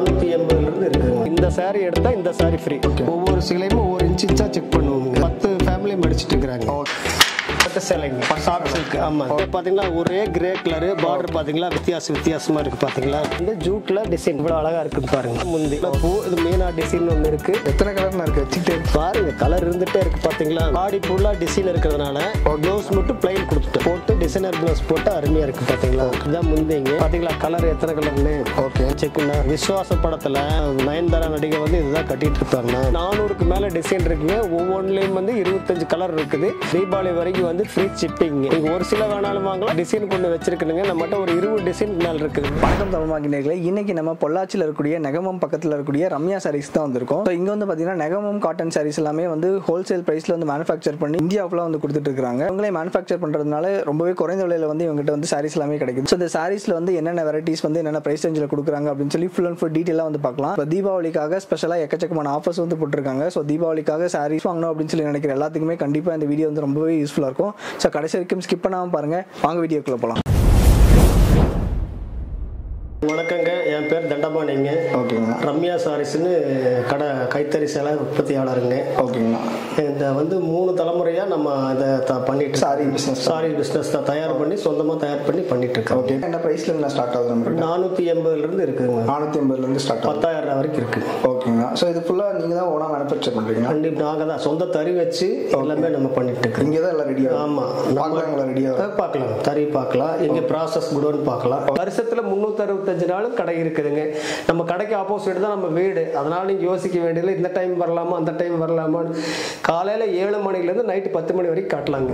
நானூற்றி எண்பதுலேருந்து இருக்குங்க இந்த saree எடுத்தால் இந்த saree ஃப்ரீ ஒவ்வொரு சிலையும் ஒவ்வொரு இன்ச் இன்ச்சா செக் பண்ணுவோங்க பத்து ஃபேமிலி மடிச்சிட்டு இருக்கிறாங்க பட்டு சேலைங்க சாஃப்ட் சில்க் ஆமா இப்போ பாத்தீங்களா ஒரே கிரே கலர் பார்டர் பாத்தீங்களா வித்தியாசம் வித்தியாசமா இருக்கு பாத்தீங்களா இந்த ஜூட்ல டிசைன் இவ்வளவு அழகா இருக்கு பாருங்க முந்தி பூ இது மீனா டிசைன் ஒன்று இருக்கு எத்தனை கலர்னா இருக்கு வச்சுக்கிட்டே இருக்கு. பாருங்க கலர் இருந்துட்டே இருக்கு பாத்தீங்களா பாடி ஃபுல்லா டிசைன் இருக்கிறதுனால ப்ளவுஸ் மட்டும் பிளைன் கொடுத்துட்டு போட்டு டிசைனர் ப்ளவுஸ் போட்டு அருமையா இருக்கு பாத்தீங்களா இதான் முந்திங்க பாத்தீங்களா கலர் எத்தனை கலர்னு ஓகே செக்குண்ணா விஸ்வாச படத்துல நயன்தாரா நடிகை வந்து இதுதான் கட்டிட்டு இருப்பாங்க நானூறுக்கு மேல டிசைன் இருக்குங்க ஒவ்வொன்றுலயும் வந்து இருபத்தஞ்சு கலர் இருக்குது தீபாவளி வரைக்கும் வந்து ஃப்ரீ ஷிப்பிங் நீங்க ஒரு சில வேணாலும் வாங்கலாம் டிசைன் கொண்டு வச்சிருக்கணுங்க நம்மகிட்ட ஒரு இருபது டிசைன் மேல இருக்குது வணக்கம் தமிழ் மாங்கினர்களே இன்னைக்கு நம்ம பொள்ளாச்சியில் இருக்கக்கூடிய நெகமம் பக்கத்தில் இருக்கக்கூடிய ரம்யா சாரீஸ் தான் வந்திருக்கோம் ஸோ இங்கே வந்து பார்த்தீங்கன்னா நெகமம் காட்டன் சாரீஸ் எல்லாமே வந்து ஹோல்சேல் ப்ரைஸில் வந்து மேனுஃபேக்சர் பண்ணி இந்தியா ஃபுல்லாக வந்து கொடுத்துட்டு இருக்காங்க இவங்களே மேனுஃபேக்சர் பண்ணுறதுனால ரொம்பவே குறைந்த விலையில் வந்து இவங்ககிட்ட வந்து சாரீஸ் எல்லாமே கிடைக்குது ஸோ இந்த சாரீஸில் வந்து என்னென்ன வெரைட்டிஸ் வந்து என்னென்ன ப்ரைஸ் ரேஞ்சில் கொடுக்குறாங்க அப்படின்னு சொல்லி ஃபுல் அண்ட் ஃபுல் டீட்டெயிலாக வந்து பார்க்கலாம் இப்போ தீபாவளிக்காக ஸ்பெஷலாக எக்கச்சக்கமான ஆஃபர்ஸ் வந்து போட்டிருக்காங்க ஸோ தீபாவளிக்காக சாரீஸ் வாங்கணும் அப்படின்னு சொல்லி நினைக்கிற எல்லாத்துக்குமே கண்டிப்பாக இந்த வீடியோ வந்து ரொம்பவே யூஸ்ஃபுல்லாக இருக்கும் ஸோ கடைசி வரைக்கும் ஸ்கிப் பண்ணாமல் பாருங்கள் வாங்க வீடியோக்குள்ளே போகலாம் வணக்கங்க என் பேர் தண்டபாணிங்க ஓகேங்க ரம்யா சாரீஸ்னு கடை கைத்தறி சேலை உற்பத்தியாளருங்க ஓகேங்கண்ணா இந்த வந்து மூணு தலைமுறையா நம்ம இதை த- பண்ணிட்டு சாரி பிஸ்னஸ் சாரி பிஸ்னஸ் தான் தயார் பண்ணி சொந்தமா தயார் பண்ணி பண்ணிட்டு இருக்கோம் ஓகே என்ன ப்ரைஸ்ல இருந்து ஸ்டார்ட் ஆகுது நம்மளுக்கு நானூத்தி எண்பதுல இருந்து இருக்குங்க நானூற்றி எண்பதுலேருந்து ஸ்டார்ட் ஆகுது பத்தாயிரம் ரூபாய் வரைக்கும் இருக்கு ஓகேங்க ஸோ இது ஃபுல்லாக நீங்கள் தான் ஓனாக மேனுஃபேக்சர் பண்ணுறீங்க கண்டிப்பா நாங்க தான் சொந்த தறி வச்சு எல்லாமே நம்ம பண்ணிட்டு இருக்கோம் இங்கே தான் எல்லாம் ரெடியாக ஆமா பார்க்குறாங்களா ரெடியாக அஹ் பார்க்கலாம் தறி பார்க்கலாம் எங்க ப்ராசஸ் குடோன் பார்க்கலாம் வருஷத்துல முந்நூற்றி அறுபத்தஞ்சு நாளும் கடை இருக்குதுங்க நம்ம கடைக்கு ஆப்போசிட் தான் நம்ம வீடு அதனால நீங்க யோசிக்க வேண்டியதில்லை இந்த டைம் வரலாமா அந்த டைம் வரலாமான்னு காலையில ஏழு மணிலேருந்து நைட்டு பத்து மணி வரைக்கும் காட்டலாங்க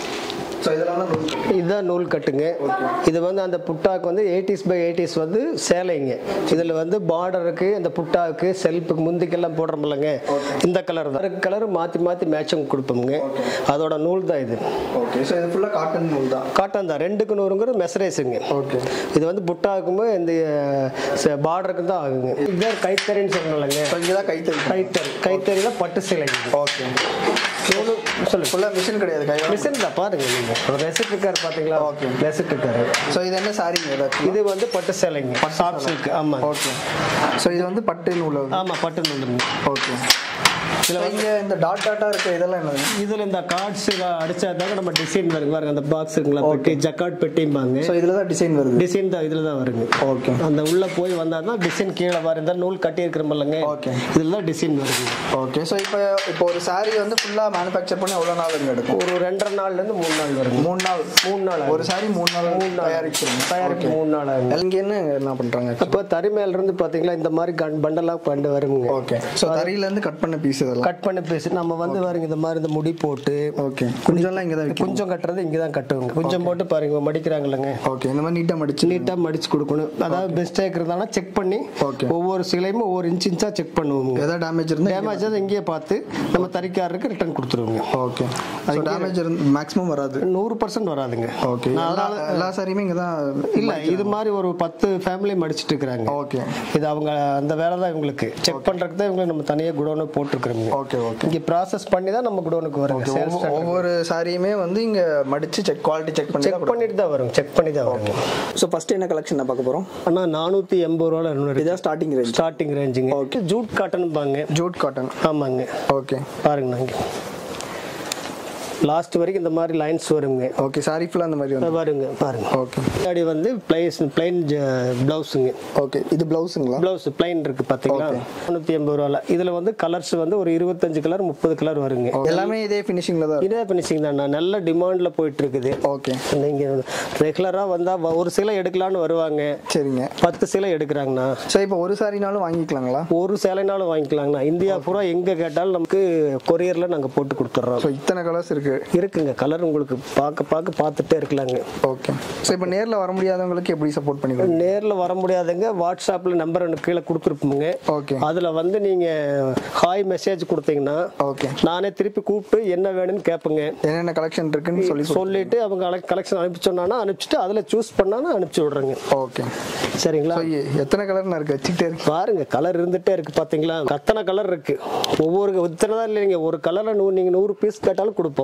ஸோ இதெல்லாம் தான் இதுதான் நூல் கட்டுங்க இது வந்து அந்த புட்டாக்கு வந்து எயிட்டிஸ் பை எயிட்டிஸ் வந்து சேலைங்க இதில் வந்து பார்டருக்கு இந்த புட்டாக்கு செல்ஃபுக்கு முந்திக்கெல்லாம் போடுறோம்லங்க இந்த கலர் தான் கலர் மாற்றி மாற்றி மேட்சிங் கொடுப்போமுங்க அதோட நூல் தான் இது ஓகே ஸோ இது ஃபுல்லாக காட்டன் நூல் தான் காட்டன் தான் ரெண்டுக்கு நூறுங்கிறது மெசரேஸுங்க ஓகே இது வந்து புட்டாக்கும் இந்த பார்டருக்கு தான் ஆகுங்க இதுதான் கைத்தறின்னு சொன்னோம்லங்க ஸோ இங்கே தான் கைத்தறி கைத்தறி கைத்தறி தான் பட்டு சேலைங்க ஓகே நூலு சொல்லு ஃபுல்லாக மிஷின் கிடையாது கை மிஷின் தான் பாருங்க நீங்க ரெசிட் இருக்காரு பாத்தீங்களா Okay. ரெசிட் இருக்காரு ஸோ இது என்ன சாரிங்க ஏதாச்சும் இது வந்து பட்டு சேலைங்க சாஃப்ட் சில்க் ஆமா ஓகே ஸோ இது வந்து பட்டு நூல் ஆமா பட்டு நூலுங்க ஓகே ஸோ இங்கே இந்த டாட் டாட்டாக இருக்க இதெல்லாம் என்னது இதுல இந்த கார்ட்ஸ் அடிச்சா தாங்க நம்ம டிசைன் வருங்க பாருங்க அந்த பாக்ஸ் இருக்குங்களா பெட்டி ஜக்காட் பெட்டிம்பாங்க ஸோ இதில் தான் டிசைன் வருது டிசைன் தான் இதுல தான் வருங்க ஓகே அந்த உள்ள போய் வந்தா தான் டிசைன் கீழே வர இந்த நூல் கட்டி இருக்கிறோம்லங்க Okay. இதுல தான் டிசைன் வருங்க ஓகே ஸோ இப்போ இப்போ ஒரு saree வந்து ஃபுல்லாக மேனுஃபேக்சர் பண்ணி எவ்வளோ நாள் இங்கே எடுக்கும் ஒரு ரெண்டரை நாள்ல இருந்து மூணு நாள் வருங்க மூணு நாள் மூணு நாள் ஒரு saree மூணு நாள் மூணு நாள் தயாரிக்கிறோம் தயாரிப்பு மூணு நாள் ஆகுங்க இங்கே என்ன என்ன பண்ணுறாங்க அப்போ தறி மேல இருந்து பாத்தீங்களா இந்த மாதிரி கண் பண்டலா கொண்டு வருங்க ஓகே ஸோ தறியிலேருந்து கட் பண்ண பீஸ் இதெல்லாம் கட் பண்ணி பேசி நம்ம வந்து பாருங்க இந்த மாதிரி இந்த முடி போட்டு ஓகே கொஞ்சம்லாம் இங்கே தான் வைக்கும் குஞ்சம் கட்டுறது இங்க தான் கட்டுவாங்க குஞ்சம் போட்டு பாருங்க மடிக்கிறாங்கல்லங்க ஓகே இந்த மாதிரி நீட்டாக மடிச்சு நீட்டா மடிச்சு கொடுக்கணும் அதாவது மிஸ்டேக் இருந்தாலும் செக் பண்ணி Okay. ஒவ்வொரு சிலையும் ஒவ்வொரு இன்ச் இன்ச்சா செக் பண்ணுவோங்க ஏதாவது டேமேஜ் இருந்தால் டேமேஜ் அதை இங்கேயே பார்த்து நம்ம தறிக்காரருக்கு ரிட்டர்ன் கொடுத்துருவோங்க ஓகே ஸோ டேமேஜ் இருந்து மேக்ஸிமம் வராது நூறு பர்சன்ட் வராதுங்க ஓகே எல்லா எல்லா சாரியுமே இங்கே தான் இல்ல இது மாதிரி ஒரு பத்து ஃபேமிலி மடிச்சிட்டு இருக்கிறாங்க ஓகே இது அவங்க அந்த வேலை தான் இவங்களுக்கு செக் பண்றதுக்கு தான் இவங்களுக்கு நம்ம தனியாக குடோனு போட்டிருக்கிறோங்க ஓகே ஓகே இங்க ப்ராசஸ் பண்ணி தான் நம்ம குடோனுக்கு வரோங்க சேல்ஸ் ஒவ்வொரு சாரியுமே வந்து இங்கே மடிச்சு செக் குவாலிட்டி செக் பண்ணி செக் பண்ணிட்டு தான் வரும் செக் பண்ணி தான் வரும் ஸோ ஃபர்ஸ்ட் என்ன கலெக்ஷன் பார்க்க போகிறோம் அண்ணா நானூத்தி எண்பது ரூபாய் இதான் ஸ்டார்டிங் ரேஞ்ச் ஸ்டார்டிங் ரேஞ்சுங்க ஜூட் காட்டன் பாங்க ஜூட் காட்டன் ஆமாங்க ஓகே பாருங்க நாங்க லாஸ்ட் வரைக்கும் இந்த மாதிரி லைன்ஸ் வருங்க ஓகே சாரி ஃபுல்லாக அந்த மாதிரி வந்து பாருங்க பாருங்க ஓகே முன்னாடி வந்து பிளைஸ் பிளைன் பிளவுஸுங்க ஓகே இது ப்ளவுஸுங்களா பிளவுஸ் பிளைன் இருக்கு பாத்தீங்களா முந்நூற்றி எண்பது ரூபால இதுல வந்து கலர்ஸ் வந்து ஒரு இருபத்தஞ்சு கலர் முப்பது கலர் வருங்க எல்லாமே இதே ஃபினிஷிங்கில் தான் இதே ஃபினிஷிங் தான் நல்ல டிமாண்ட்ல போயிட்டு இருக்குது ஓகே நீங்க ரெகுலரா வந்தா வ- ஒரு சிலை எடுக்கலாம்னு வருவாங்க சரிங்க பத்து சிலை எடுக்கிறாங்கண்ணா ஸோ இப்போ ஒரு சாரினாலும் வாங்கிக்கலாங்களா ஒரு சேலைனாலும் வாங்கிக்கலாங்கண்ணா இந்தியா பூரா எங்க கேட்டாலும் நமக்கு கொரியர்ல நாங்க போட்டு கொடுத்துட்றோம் ஸோ இத்தனை கலர்ஸ் இருக்கு இருக்குங்க கலர் உங்களுக்கு பார்க்க பார்க்க பார்த்துட்டே இருக்கலாங்க ஓகே ஸோ இப்போ நேரில் வர முடியாதவங்களுக்கு எப்படி சப்போர்ட் பண்ணிக்கலாம் நேர்ல வர முடியாதுங்க வாட்ஸ்அப்ல நம்பர் எனக்கு கீழே கொடுத்துருப்போங்க ஓகே அதுல வந்து நீங்க ஹாய் மெசேஜ் கொடுத்தீங்கன்னா ஓகே நானே திருப்பி கூப்பிட்டு என்ன வேணும்னு கேட்பேங்க என்னென்ன கலெக்ஷன் இருக்குன்னு சொல்லி சொல்லிட்டு அவங்க கலெக்ஷன் அனுப்பிச்சு சொன்னானா அனுப்பிச்சிட்டு அதுல சூஸ் பண்ணானா அனுப்பிச்சு விடுறேங்க ஓகே சரிங்களா ஸோ எத்தனை கலர்னா இருக்கு வச்சுக்கிட்டே இருக்கு பாருங்க கலர் இருந்துட்டே இருக்கு பாத்தீங்களா அத்தனை கலர் இருக்கு ஒவ்வொரு இத்தனை தான் இல்லைங்க ஒரு கலர்ல நூறு நீங்க நூறு பீஸ் கேட்டாலும் கொடுப்போம்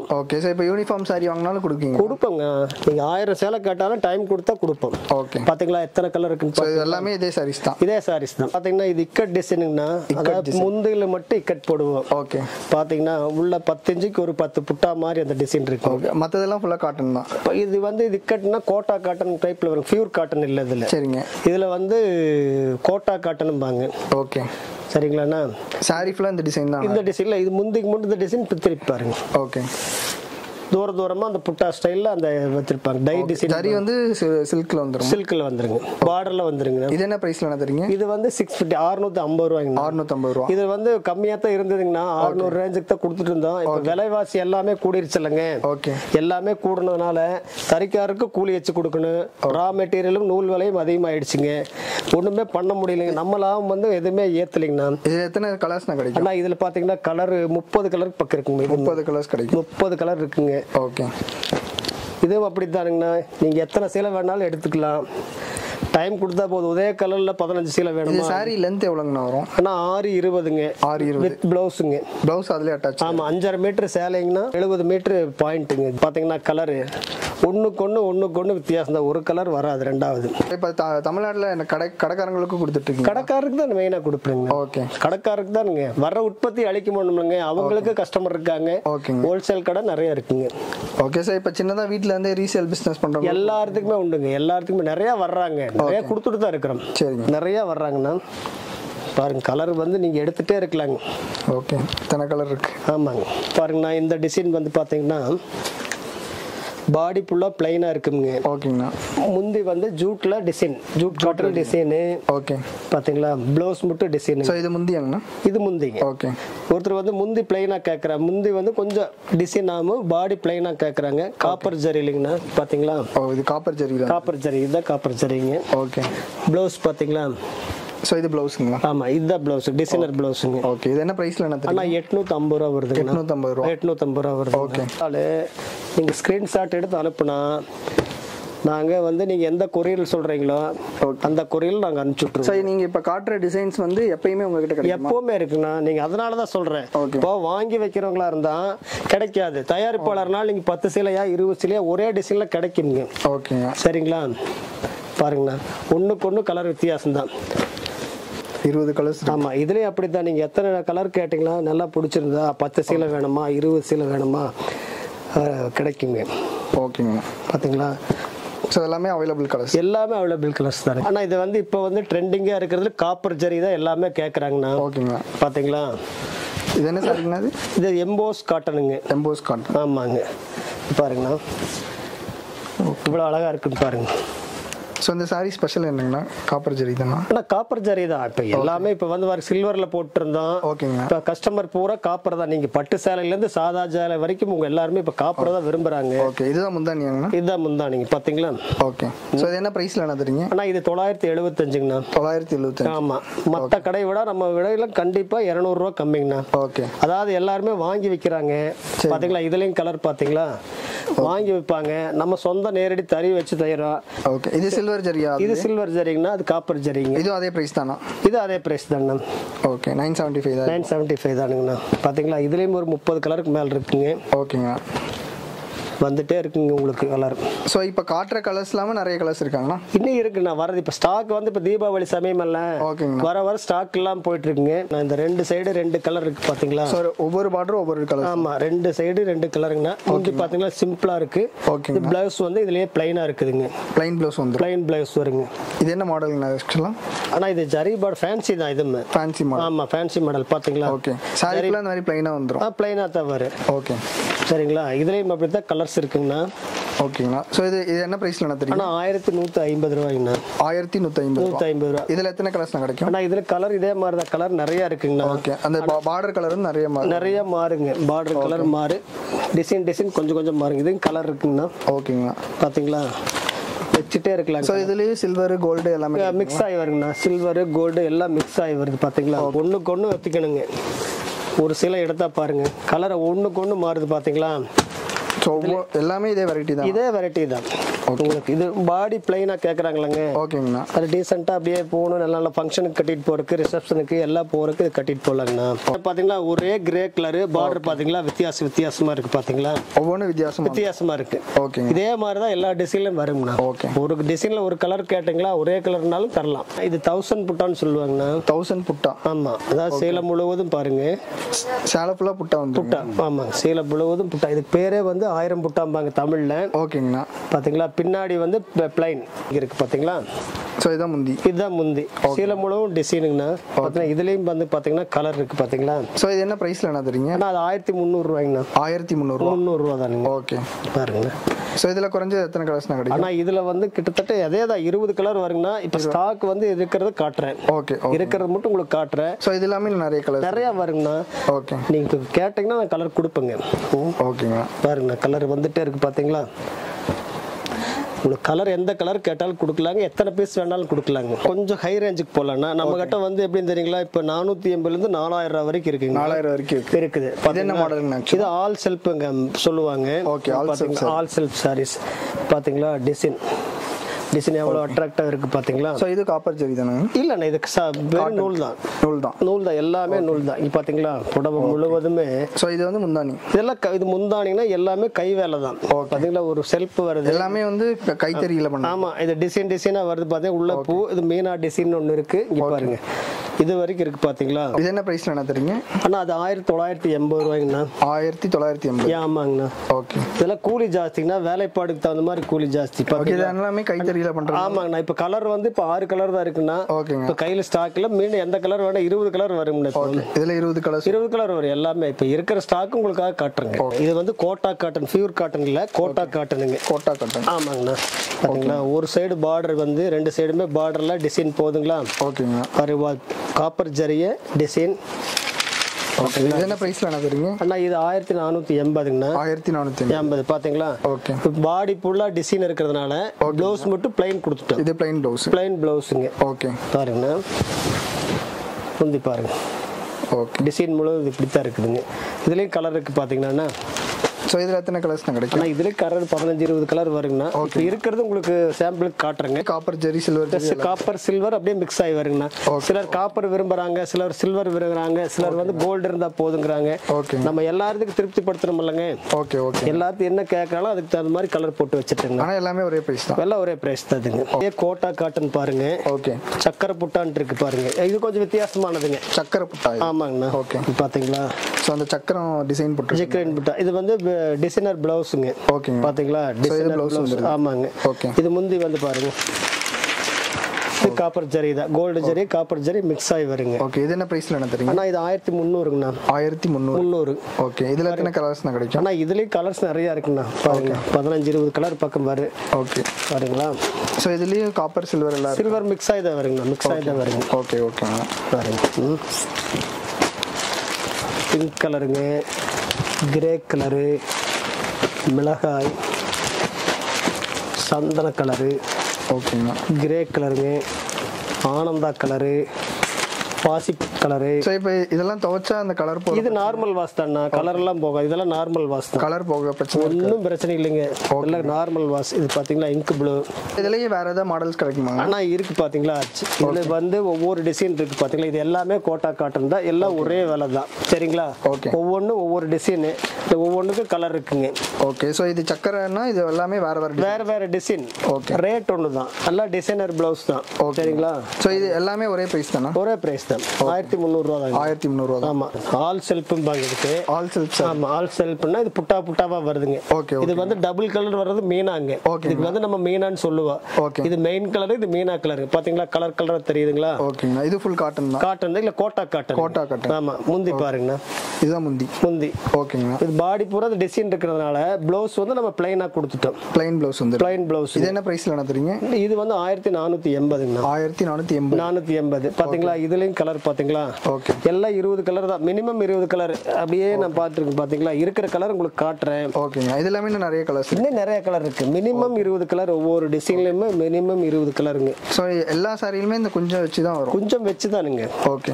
ஓகே சார் இப்போ யூனிஃபார்ம் சாரி வாங்கினாலும் கொடுப்பீங்க கொடுப்போங்க நீங்க ஆயிரம் சேலை கேட்டாலும் டைம் கொடுத்தா கொடுப்போம் ஓகே பாத்தீங்களா எத்தனை கலர் இருக்குன்னு ஸோ பாருங்க. இது எல்லாமே இதே சாரீஸ் தான் இதே சாரீஸ் தான் பாத்தீங்கன்னா இது இக்கட் டிசைனுங்கண்ணா அதாவது முந்தில மட்டும் இக்கட் போடுவோம் ஓகே பாத்தீங்கன்னா உள்ள பத்து இன்ச்சுக்கு ஒரு பத்து புட்டா மாதிரி அந்த டிசைன் இருக்கும் ஓகே மற்றதெல்லாம் ஃபுல்லாக காட்டன் தான் இப்ப இது வந்து இது இக்கட்னா கோட்டா காட்டன் டைப்ல வரும் பியூர் காட்டன் இல்ல இதுல சரிங்க இதுல வந்து கோட்டா காட்டனும்பாங்க ஓகே சரிங்களாண்ணா சாரி ஃபுல்லாக இந்த டிசைன் தான் இந்த டிசைன்ல இது முந்திக்கு முந்தி இந்த டிசைன் இப்ப திருப்பி பாருங்க ஓகே தூர தூரமா அந்த புட்டா ஸ்டைல்ல அந்த வச்சிருப்பாங்க டை டிசைன் ஜரி வந்து சில்கில் வந்துடும் சில்க்ல வந்துருங்க பார்டர்ல வந்துருங்க இது என்ன ப்ரைஸில் என்ன தரீங்க இது வந்து சிக்ஸ் ஃபிஃப்டி அறுநூத்தி ஐம்பது ரூபாய்ங்க அறுநூத்தம்பது ரூபா இது வந்து கம்மியா தான் இருந்ததுங்கண்ணா அறுநூறு ரேஞ்சுக்கு தான் கொடுத்துட்டு இருந்தோம் இப்போ விலைவாசி எல்லாமே கூடிருச்சு இல்லைங்க ஓகே எல்லாமே கூடுனதுனால தறிக்காருக்கு கூலி வச்சு கொடுக்கணும் ரா மெட்டீரியலும் நூல் விலையும் அதிகமாயிடுச்சுங்க ஒண்ணுமே பண்ண முடியலைங்க நம்ம லாபம் வந்து எதுவுமே ஏத்தலைங்கண்ணா இது எத்தனை கலர்ஸ்னா கிடைக்கும் ஆனா இதுல பாத்தீங்கன்னா கலர் முப்பது கலருக்கு பக்கம் இருக்குங்க இது முப்பது கலர்ஸ் கிடைக்கும் முப்பது கலர் இருக்குங்க ஓகே இதுவும் அப்படித்தானுங்கண்ணா நீங்க எத்தனை சீலை வேணாலும் எடுத்துக்கலாம் டைம் கொடுத்தா போதும் ஒரே கலர்ல பதினஞ்சு சீலை இது வேணுமா சாரி லென்த் எவ்வளோங்கண்ணா வரும் ஆனா ஆறு இருபதுங்க ஆறு இருபது வித் பிளவுஸுங்க ப்ளவுஸ் அதுலேயே அட்டாச் ஆமா அஞ்சரை மீட்டர் சேலைங்கன்னா எழுபது மீட்டர் பாயிண்ட்டுங்க பாத்தீங்கன்னா கலரு ஒண்ணுக்கு ஒண்ணு ஒண்ணுக்கு ஒண்ணு வித்தியாசம் தான் ஒரு கலர் வராது ரெண்டாவது இப்போ தமிழ்நாட்டில் என்ன கடை கடைக்காரங்களுக்கும் கொடுத்துட்ருக்கீங்க கடைக்காரருக்கு தான் மெயினா கொடுப்பேங்க ஓகே கடைக்காரருக்கு தானுங்க வர உற்பத்தி அழிக்க முடியணுங்க அவங்களுக்கு கஸ்டமர் இருக்காங்க ஓகேங்க ஹோல்சேல் கடை நிறைய இருக்குங்க ஓகே சார் இப்போ சின்னதாக வீட்டில் இருந்தே ரீசேல் பிஸ்னஸ் பண்ணுறோம் எல்லாத்துக்குமே உண்டுங்க எல்லாத்துக்குமே நிறைய வர்றாங்க நிறைய கொடுத்துட்டு தான் இருக்கிறோம் சரிங்க நிறைய வர்றாங்கண்ணா பாருங்க கலர் வந்து நீங்க எடுத்துட்டே இருக்கலாங்க ஓகே இத்தனை கலர் இருக்கு ஆமாங்க பாருங்கண்ணா இந்த டிசைன் வந்து பாத்தீங்கன்னா பாடி ஃபுல்லாக பிளைனாக இருக்குங்க ஓகேங்கண்ணா முந்தி வந்து ஜூட்ல design jute cotton design okay பாத்தீங்களா ப்ளவுஸ் மட்டும் டிசைனு ஸோ இது முந்தியாங்கண்ணா இது முந்திங்க ஓகே ஒருத்தர் வந்து முந்தி பிளைனாக கேட்குறா முந்தி வந்து கொஞ்சம் டிசைன் ஆகும் பாடி பிளைனாக கேட்குறாங்க காப்பர் ஜரி இல்லைங்கண்ணா பாத்தீங்களா ஓ இது காப்பர் ஜரி தான் காப்பர் ஜரி இதுதான் காப்பர் ஜரிங்க ஓகே ப்ளவுஸ் பாத்தீங்களா ஸோ இது ப்ளவுஸுங்களா ஆமா இதுதான் ப்ளவுஸ் டிசைனர் ப்ளவுஸுங்க ஓகே இது என்ன ப்ரைஸில் என்ன ஆனா தெரியும் எட்நூத்தி ஐம்பது ரூபா வருதுங்க எட்நூற்றம்பது ரூபா எட்நூத்தம்பது ரூபா வருது Okay. ஆளு நீங்க ஸ்கிரீன்ஷாட் எடுத்து அனுப்புனா நாங்க வந்து நீங்க எந்த கொரியர் சொல்றீங்களோ அந்த கொரியர் நாங்க அனுப்பிச்சு விட்டுருவோம் சரி நீங்கள் இப்போ காட்டுற டிசைன்ஸ் வந்து எப்பயுமே உங்ககிட்ட கிடைக்கும் எப்பவுமே இருக்குண்ணா நீங்க அதனால தான் சொல்றேன் Okay. இப்போ வாங்கி வைக்கிறவங்களா இருந்தா கிடைக்காது தயாரிப்பாளர்னால நீங்க பத்து சிலையா இருபது சிலையா ஒரே டிசைன்ல கிடைக்குங்க ஓகேங்க சரிங்களா பாருங்கண்ணா ஒண்ணுக்கு ஒண்ணு கலர் வித்தியாசம் தான் இருபது கலர்ஸ் ஆமா இதுலயும் அப்படித்தான் நீங்க எத்தனை கலர் கேட்டீங்களா நல்லா பிடிச்சிருந்தா பத்து சீலை வேணுமா இருபது சீலை வேணுமா அஹ், கிடைக்குங்க ஓகேங்க பாத்தீங்களா ஸோ எல்லாமே அவைலபிள் கலர்ஸ் எல்லாமே அவைலபிள் கலர்ஸ் தான் ஆனா இது வந்து இப்போ வந்து ட்ரெண்டிங்கா இருக்கிறது காப்பர் ஜரி தான் எல்லாமே கேக்குறாங்கண்ணா ஓகேங்க பாத்தீங்களா இது என்ன சாரிங்கண்ணா இது இது எம்போஸ் காட்டனுங்க எம்போஸ் காட்டன் ஆமாங்க பாருங்கண்ணா இவ்வளவு அழகா இருக்குன்னு பாருங்க ஸோ இந்த சாரி ஸ்பெஷல் என்னங்கண்ணா காப்பர் ஜரி தானா ஆனா காப்பர் ஜரி தான் இப்ப எல்லாமே இப்ப வந்து வர சில்வர்ல போட்டிருந்தோம் ஓகேங்க இப்ப கஸ்டமர் பூரா காப்பர் தான் நீங்க பட்டு சேலையில இருந்து சாதா சேலை வரைக்கும் உங்க எல்லாருமே இப்ப காப்பர் தான் விரும்புறாங்க ஓகே இதுதான் முந்தானியாங்கண்ணா இதுதான் முந்தானிங்க பாத்தீங்களா ஓகே ஸோ இது என்ன ப்ரைஸில் என்ன தரீங்க ஆனா இது தொள்ளாயிரத்தி எழுபத்தஞ்சுங்கண்ணா தொள்ளாயிரத்தி எழுபத்தஞ்சு ஆமா மத்த கடை விட நம்ம விடையில கண்டிப்பா இருநூறு ரூபா கம்மிங்கண்ணா ஓகே அதாவது எல்லாருமே வாங்கி விற்கிறாங்க பாத்தீங்களா இதுலயும் கலர் பாத்தீங்களா வாங்கி விற்பாங்க நம்ம சொந்த நேரடி தறி வச்சு தயிரோம் ஓகே இது சில்வர் ஜரியா இது சில்வர் ஜரிங்கண்ணா அது காப்பர் ஜரிங்க இதுவும் அதே ப்ரைஸ் தானா இது அதே பிரைஸ் தாங்கண்ணா ஓகே நைன் செவன்ட்டி ஃபைவ் தான் நைன் செவன்ட்டி ஃபைவ் தானுங்கண்ணா பாத்தீங்களா இதுலயும் ஒரு முப்பது கலருக்கு மேல இருக்குங்க ஓகேங்க வந்துட்டே இருக்குங்க உங்களுக்கு கலர் ஸோ இப்போ காட்டுற கலர்ஸ் இல்லாமல் நிறைய கலர்ஸ் இருக்காங்கண்ணா இன்னும் இருக்குண்ணா வரது இப்ப ஸ்டாக் வந்து இப்ப தீபாவளி சமயம் அல்ல ஓகேங்கண்ணா வர வர ஸ்டாக் எல்லாம் போயிட்டு இருக்குங்க நான் இந்த ரெண்டு சைடு ரெண்டு கலர் இருக்கு பாத்தீங்களா ஸோ ஒவ்வொரு பார்டரும் ஒவ்வொரு கலர் ஆமா ரெண்டு சைடு ரெண்டு கலருங்கண்ணா முந்தி பாத்தீங்கன்னா சிம்பிளா இருக்கு ஓகேங்க பிளவுஸ் வந்து இதுலயே பிளைனா இருக்குதுங்க ப்ளைன் ப்ளவுஸ் வந்துடும் பிளைன் பிளவுஸ் வருங்க இது என்ன மாடலுங்கண்ணா ஆக்சுவலாக ஆனா இது ஜரி பாட் ஃபேன்சி தான் இதுமே ஃபேன்சி மாடல் ஆமா ஃபேன்சி மாடல் பாத்தீங்களா ஓகே சாரிக்குள்ள இந்த மாதிரி ப்ளைனாக வந்துடும் ஆ பிளைனா தான் வரும் ஓகே சரிங்களா இதுலயும் அப்படித்தான் கலர்ஸ் இருக்குங்கண்ணா ஓகேங்கண்ணா ஸோ இது இது என்ன ப்ரைஸில் என்ன தெரியும் ஆனா ஆயிரத்தி நூத்தி ஐம்பது ரூபாய்ங்கண்ணா ஆயிரத்தி நூற்றி ஐம்பது நூத்தி ஐம்பது ரூபா இதில் எத்தனை கலர்ஸ்ண்ணா கிடைக்கும் ஆனா இதுல கலர் இதே மாதிரி தான் கலர் நிறைய இருக்குங்கண்ணா ஓகே அந்த பார்டர் கலர் வந்து நிறைய மாறும் நிறைய மாறுங்க பார்டர் கலர் மாறு டிசைன் டிசைன் கொஞ்சம் கொஞ்சம் மாறுங்க இதுவும் கலர் இருக்குங்கண்ணா ஓகேங்கண்ணா பாத்தீங்களா வச்சுட்டே இருக்கலாம் ஸோ இதுலேயும் சில்வர் கோல்டு எல்லாமே மிக்ஸ் ஆகி வருங்கண்ணா சில்வர் கோல்டு எல்லாம் மிக்ஸ் ஆகி வருது பாத்தீங்களா ஒண்ணுக்கு ஒண்ணு வச்சுக்கணுங்க ஒரு சில எடுத்தா பாருங்க கலரை ஒண்ணுக்கு ஒண்ணு மாறுது பாத்தீங்களா ஸோ எல்லாமே இதே வெரைட்டி தான் இதே வெரைட்டி தான் உங்களுக்கு இது பாடி பிளைனா கேக்குறாங்களங்க ஓகேங்கண்ணா அது டீசெண்டாக அப்படியே போகணும் நல்ல நல்ல ஃபங்க்ஷனுக்கு கட்டிட்டு போறதுக்கு ரிசப்ஷனுக்கு எல்லாம் போறதுக்கு இது கட்டிட்டு போகலாங்கண்ணா பாத்தீங்களா ஒரே கிரே கலரு பார்டர் பாத்தீங்களா வித்தியாசம் வித்தியாசமா இருக்கு பாத்தீங்களா ஒவ்வொன்றும் வித்தியாசமா வித்தியாசமா இருக்கு ஓகேங்க இதே மாதிரி தான் எல்லா டிசைன்லயும் வருங்கண்ணா ஓகே ஒரு டிசைன்ல ஒரு கலர் கேட்டீங்களா ஒரே கலர்னாலும் தரலாம் இது தௌசண்ட் புட்டான்னு சொல்லுவாங்கண்ணா தௌசண்ட் புட்டா ஆமா அதாவது சேலம் முழுவதும் பாருங்க சேலை ஃபுல்லாக புட்டா வந்து புட்டா ஆமா சேலம் முழுவதும் புட்டா இதுக்கு பேரே வந்து ஆயிரம் புட்டாம்பாங்க தமிழ்ல ஓகேங்கண்ணா பாத்தீங்களா பின்னாடி வந்து பிளைன் இருக்கு பாத்தீங்களா ஸோ இதான் முந்தி இதுதான் முந்தி சேலம் முழுவதும் டிசைனுங்கண்ணா பாத்தீங்கன்னா இதுலயும் வந்து பாத்தீங்கன்னா கலர் இருக்கு பாத்தீங்களா ஸோ இது என்ன ப்ரைஸில் என்ன தரீங்க ஆனா அது ஆயிரத்தி முந்நூறு ரூபாய்ங்கண்ணா ஆயிரத்தி முந்நூறுரூவா முந்நூறு ரூபா தானுங்க ஓகே பாருங்க ஸோ இதில் குறைஞ்சது எத்தனை கலர்ஸ்னா கிடைக்கும் ஆனா இதுல வந்து கிட்டத்தட்ட அதே தான் இருபது கலர் வருங்கண்ணா இப்ப ஸ்டாக் வந்து இருக்கிறத காட்டுறேன் ஓகே இருக்கிறது மட்டும் உங்களுக்கு காட்டுறேன் ஸோ இது எல்லாமே நிறைய கலர் நிறைய வருங்கண்ணா ஓகே நீங்க இப்ப கேட்டீங்கன்னா நான் கலர் கொடுப்பேங்க ம். ஓகேங்க பாருங்க கலர் வந்துட்டே இருக்கு பாத்தீங்களா உங்களுக்கு கலர் எந்த கலர் கேட்டாலும் கொடுக்கலாங்க எத்தனை பீஸ் வேணாலும் கொடுக்கலாங்க கொஞ்சம் ஹை ரேஞ்சுக்கு போகலாம்னா நம்ம கிட்ட வந்து எப்படின்னு தெரியுங்களா இப்போ நானூத்தி எண்பதுலேருந்து நாலாயிரம் ரூபாய் வரைக்கும் இருக்குங்க நாலாயிரம் வரைக்கும் இருக்கு இருக்குது இது என்ன மாடலுங்கண்ணா இது ஆல் செல்ஃபுங்க சொல்லுவாங்க Okay, all self all self saris பாத்தீங்களா டிசைன் டிசைன் எவ்வளவு அட்ராக்டா இருக்கு பாத்தீங்களா ஸோ இது காப்பர் ஜெரி தானே இல்லண்ணா இதுக்கு ச- வெறும் நூல் தான் நூல் தான் நூல் தான் எல்லாமே நூல் தான் இங்க பாத்தீங்களா புடவை முழுவதுமே ஸோ இது வந்து முந்தானி இதெல்லாம் க- இது முந்தானிங்கன்னா எல்லாமே கை வேலை தான் பாத்தீங்களா ஒரு செல்ஃப் வருது எல்லாமே வந்து க- கைத்தறியில பண்ண ஆமா இது டிசைன் டிசைனா வருது பாத்தீங்கன்னா உள்ள பூ இது மீனா டிசைன் ஒண்ணு இருக்கு இங்க பாருங்க இது வரைக்கும் இருக்கு பாத்தீங்களா இது என்ன ப்ரைஸ்ல என்ன தரீங்க ஆனா அது ஆயிரத்தி தொள்ளாயிரத்தி எண்பது ரூபாய்ங்கண்ணா ஆயிரத்தி தொள்ளாயிரத்தி எண்பது ஏன் ஆமாங்கண்ணா ஓகே இதெல்லாம் கூலி ஜாஸ்திங்கண்ணா வேலைப்பாடுக்கு தகுந்த மாதிரி கூலி ஜாஸ்தி ஓகே பாத்தீங்களா? இது எல்லாமே கைத்தறியில பண்றது ஆமாங்கண்ணா இப்ப கலர் வந்து இப்ப ஆறு கலர் தான் இருக்குண்ணா ஓகேங்க இப்ப கையில ஸ்டாக்ல மீண்டும் எந்த கலர் வேணா இருபது கலர் வரும்ண்ணா இப்போ. இதுல இருபது கலர்ஸ் இருபது கலர் வரும் எல்லாமே இப்ப இருக்கிற ஸ்டாக் உங்களுக்காக காட்டுறேங்க இது வந்து கோட்டா காட்டன் பியூர் காட்டன் இல்ல கோட்டா காட்டனுங்க கோட்டா கட்டன் ஆமாங்கண்ணா பாத்தீங்களா ஒரு சைடு பார்டர் வந்து ரெண்டு சைடுமே பார்டர்ல டிசைன் போதுங்களா ஓகேங்க பாருவா காப்பர் ஜரிய டிசைன் ஓகே இது என்ன ப்ரைஸ்ல என்ன தரீங்க அண்ணா இது ஆயிரத்தி நானூத்தி எண்பதுங்கண்ணா ஆயிரத்தி நானூத்தி எண்பது எண்பது பாத்தீங்களா ஓகே பாடி ஃபுல்லா டிசைன் இருக்கிறதுனால ப்ளவுஸ் மட்டும் பிளைன் கொடுத்துட்டோம் இது பிளைன் ப்ளவுஸ் பிளைன் ப்ளவுஸுங்க ஓகே பாருங்கண்ணா முந்தி பாருங்க ஓகே டிசைன் முழுவதும் இப்படி தான் இருக்குதுங்க இதுலேயும் கலர் இருக்கு பார்த்தீங்கன்னா ஸோ இதில் எத்தனை கலர்ஸ் கிடைக்கும் ஆனால் இதுலேயும் கலர் பதினஞ்சு இருபது கலர் வருங்கண்ணா இப்போ இருக்கிறது உங்களுக்கு சாம்பிளுக்கு காட்டுறேங்க copper zari silver zari copper silver அப்படியே மிக்ஸ் ஆகி வருங்கண்ணா சிலர் காப்பர் விரும்புறாங்க சிலர் சில்வர் விரும்புறாங்க சிலர் வந்து கோல்டு இருந்தா போதுங்கிறாங்க ஓகே நம்ம எல்லாத்துக்கும் திருப்திப்படுத்தணும் இல்லைங்க ஓகே ஓகே எல்லாத்தையும் என்ன கேட்கறாலும் அதுக்கு தகுந்த மாதிரி கலர் போட்டு வச்சுட்டுங்க ஆனால் எல்லாமே ஒரே ப்ரைஸ் தான் எல்லாம் ஒரே பிரைஸ் தான் இதுங்க இதே கோட்டா காட்டன் பாருங்க ஓகே சக்கரை புட்டான்ட்டு இருக்கு பாருங்க இது கொஞ்சம் வித்தியாசமானதுங்க சக்கரை புட்டாய் ஆமாங்கண்ணா Okay. இது பாத்தீங்களா ஸோ அந்த சக்கரம் டிசைன் போட்டு ஜெக்ரன் புட்டா இது வந்து டிசைனர் பிளவுஸுங்க ஓகேங்க பாத்தீங்களா இது டிசைனர் blouse பிளவுஸ் வந்துருது. ஆமாங்க ஓகே இது முந்தி வந்து பாருங்க இது காப்பர் ஜரி தான் gold zari copper zari mix ஆகி வருங்க ஓகே இது என்ன ப்ரைஸ்ல என்ன தரீங்க ஆனா இது ஆயிரத்தி முந்நூறுங்கண்ணா ஆயிரத்தி முந்நூறு முந்நூறு ஓகே இதில் எத்தனை கலர்ஸ் கிடைக்கும் ஆனா இதுலயும் கலர்ஸ் நிறைய இருக்குண்ணா பாருங்க பதினஞ்சு இருபது கலர் பக்கம் வரு ஓகே பாருங்களா ஸோ இதுலேயும் காப்பர் சில்வர் எல்லாம் இருக்கு சில்வர் மிக்ஸ் ஆகி தான் வருங்கண்ணா மிக்ஸ் ஆகி தான் வருங்க ஓகே ஓகேங்க பாருங்க பிங்க் கலருங்க கிரே கலரு மிளகாய் சந்தன கலரு ஓகேங்க கிரே கலருங்க ஆனந்தா கலரு பாசி கலரு ஸோ இப்போ இதெல்லாம் துவைச்சா அந்த கலர் போகும் இது நார்மல் வாஷ் தான்ண்ணா கலர் எல்லாம் போகும் இதெல்லாம் நார்மல் வாஷ் தான் கலர் போக பிரச்சனை இருக்கு ஒன்றும் பிரச்சனை இல்லைங்க எல்லாம் நார்மல் வாஷ் இது பாத்தீங்களா இங்க் ப்ளூ இதுலயே வேற ஏதாவது மாடல்ஸ் கிடைக்குமாங்க ஆனா இருக்கு பாத்தீங்களா இதுல வந்து ஒவ்வொரு டிசைன் இருக்கு பாத்தீங்களா இது எல்லாமே கோட்டா காட்டன் தான் எல்லாம் ஒரே விலை தான் சரிங்களா Okay. ஒவ்வொன்றும் ஒவ்வொரு டிசைனு இந்த ஒவ்வொன்றுக்கும் கலர் இருக்குங்க ஓகே ஸோ இது சக்கரைன்னா இது எல்லாமே வேற வேற வேற வேற டிசைன் Okay. ரேட் ஒன்று தான் எல்லாம் டிசைனர் பிளவுஸ் தான் சரிங்களா ஸோ இது எல்லாமே ஒரே ப்ரைஸ் தானா ஒரே பிரைஸ் தான் ஆயிரத்தி முந்நூறுரூவா தாங்க ஆயிரத்தி முந்நூறுவா தான் ஆமா ஆல் செல்ஃபும் பாங்க இருக்கு ஆல் செல்ஃப் சார் ஆமா ஆல் செல்ஃப்னா இது புட்டா புட்டாவா வருதுங்க ஓகே இது வந்து டபுள் கலர் வர்றது மீனாங்க Okay. இதுக்கு வந்து நம்ம மீனான்னு சொல்லுவா Okay. இது மெயின் கலர் இது மீனா கலர் பாத்தீங்களா கலர் கலரா தெரியுதுங்களா ஓகேங்கண்ணா இது ஃபுல் காட்டன் தான் காட்டன் தான் இல்ல கோட்டா காட்டன் கோட்டா cotton. ஆமா முந்தி பாருங்கண்ணா இதுதான் முந்தி முந்தி ஓகேங்கண்ணா இது பாடி பூரா டிசைன் இருக்கிறதுனால பிளவுஸ் வந்து நம்ம பிளைனா கொடுத்துட்டோம் பிளைன் ப்ளவுஸ் வந்து பிளைன் பிளவுஸ் இது என்ன ப்ரைஸ்ல என்ன தரீங்க இது வந்து ஆயிரத்தி நானூத்தி எண்பதுங்கண்ணா ஆயிரத்தி நானூற்றி எண்பது நானூத்தி எண்பது பாத்தீங்களா இதுலயும் கலர் பாத்தீங்களா ஓகே எல்லாம் இருபது கலர் தான் மினிமம் இருபது கலர் அப்படியே நான் பார்த்துருக்கேன் பாத்தீங்களா இருக்கிற கலர் உங்களுக்கு காட்டுறேன் ஓகேங்க இது எல்லாமே இன்னும் நிறைய கலர்ஸ் இன்னும் நிறைய கலர் இருக்கு மினிமம் இருபது கலர் ஒவ்வொரு டிசைன்லயுமே மினிமம் இருபது கலருங்க ஸோ எல்லா சாரியிலுமே இந்த கொஞ்சம் வச்சு தான் வரும் கொஞ்சம் வச்சுதானுங்க ஓகே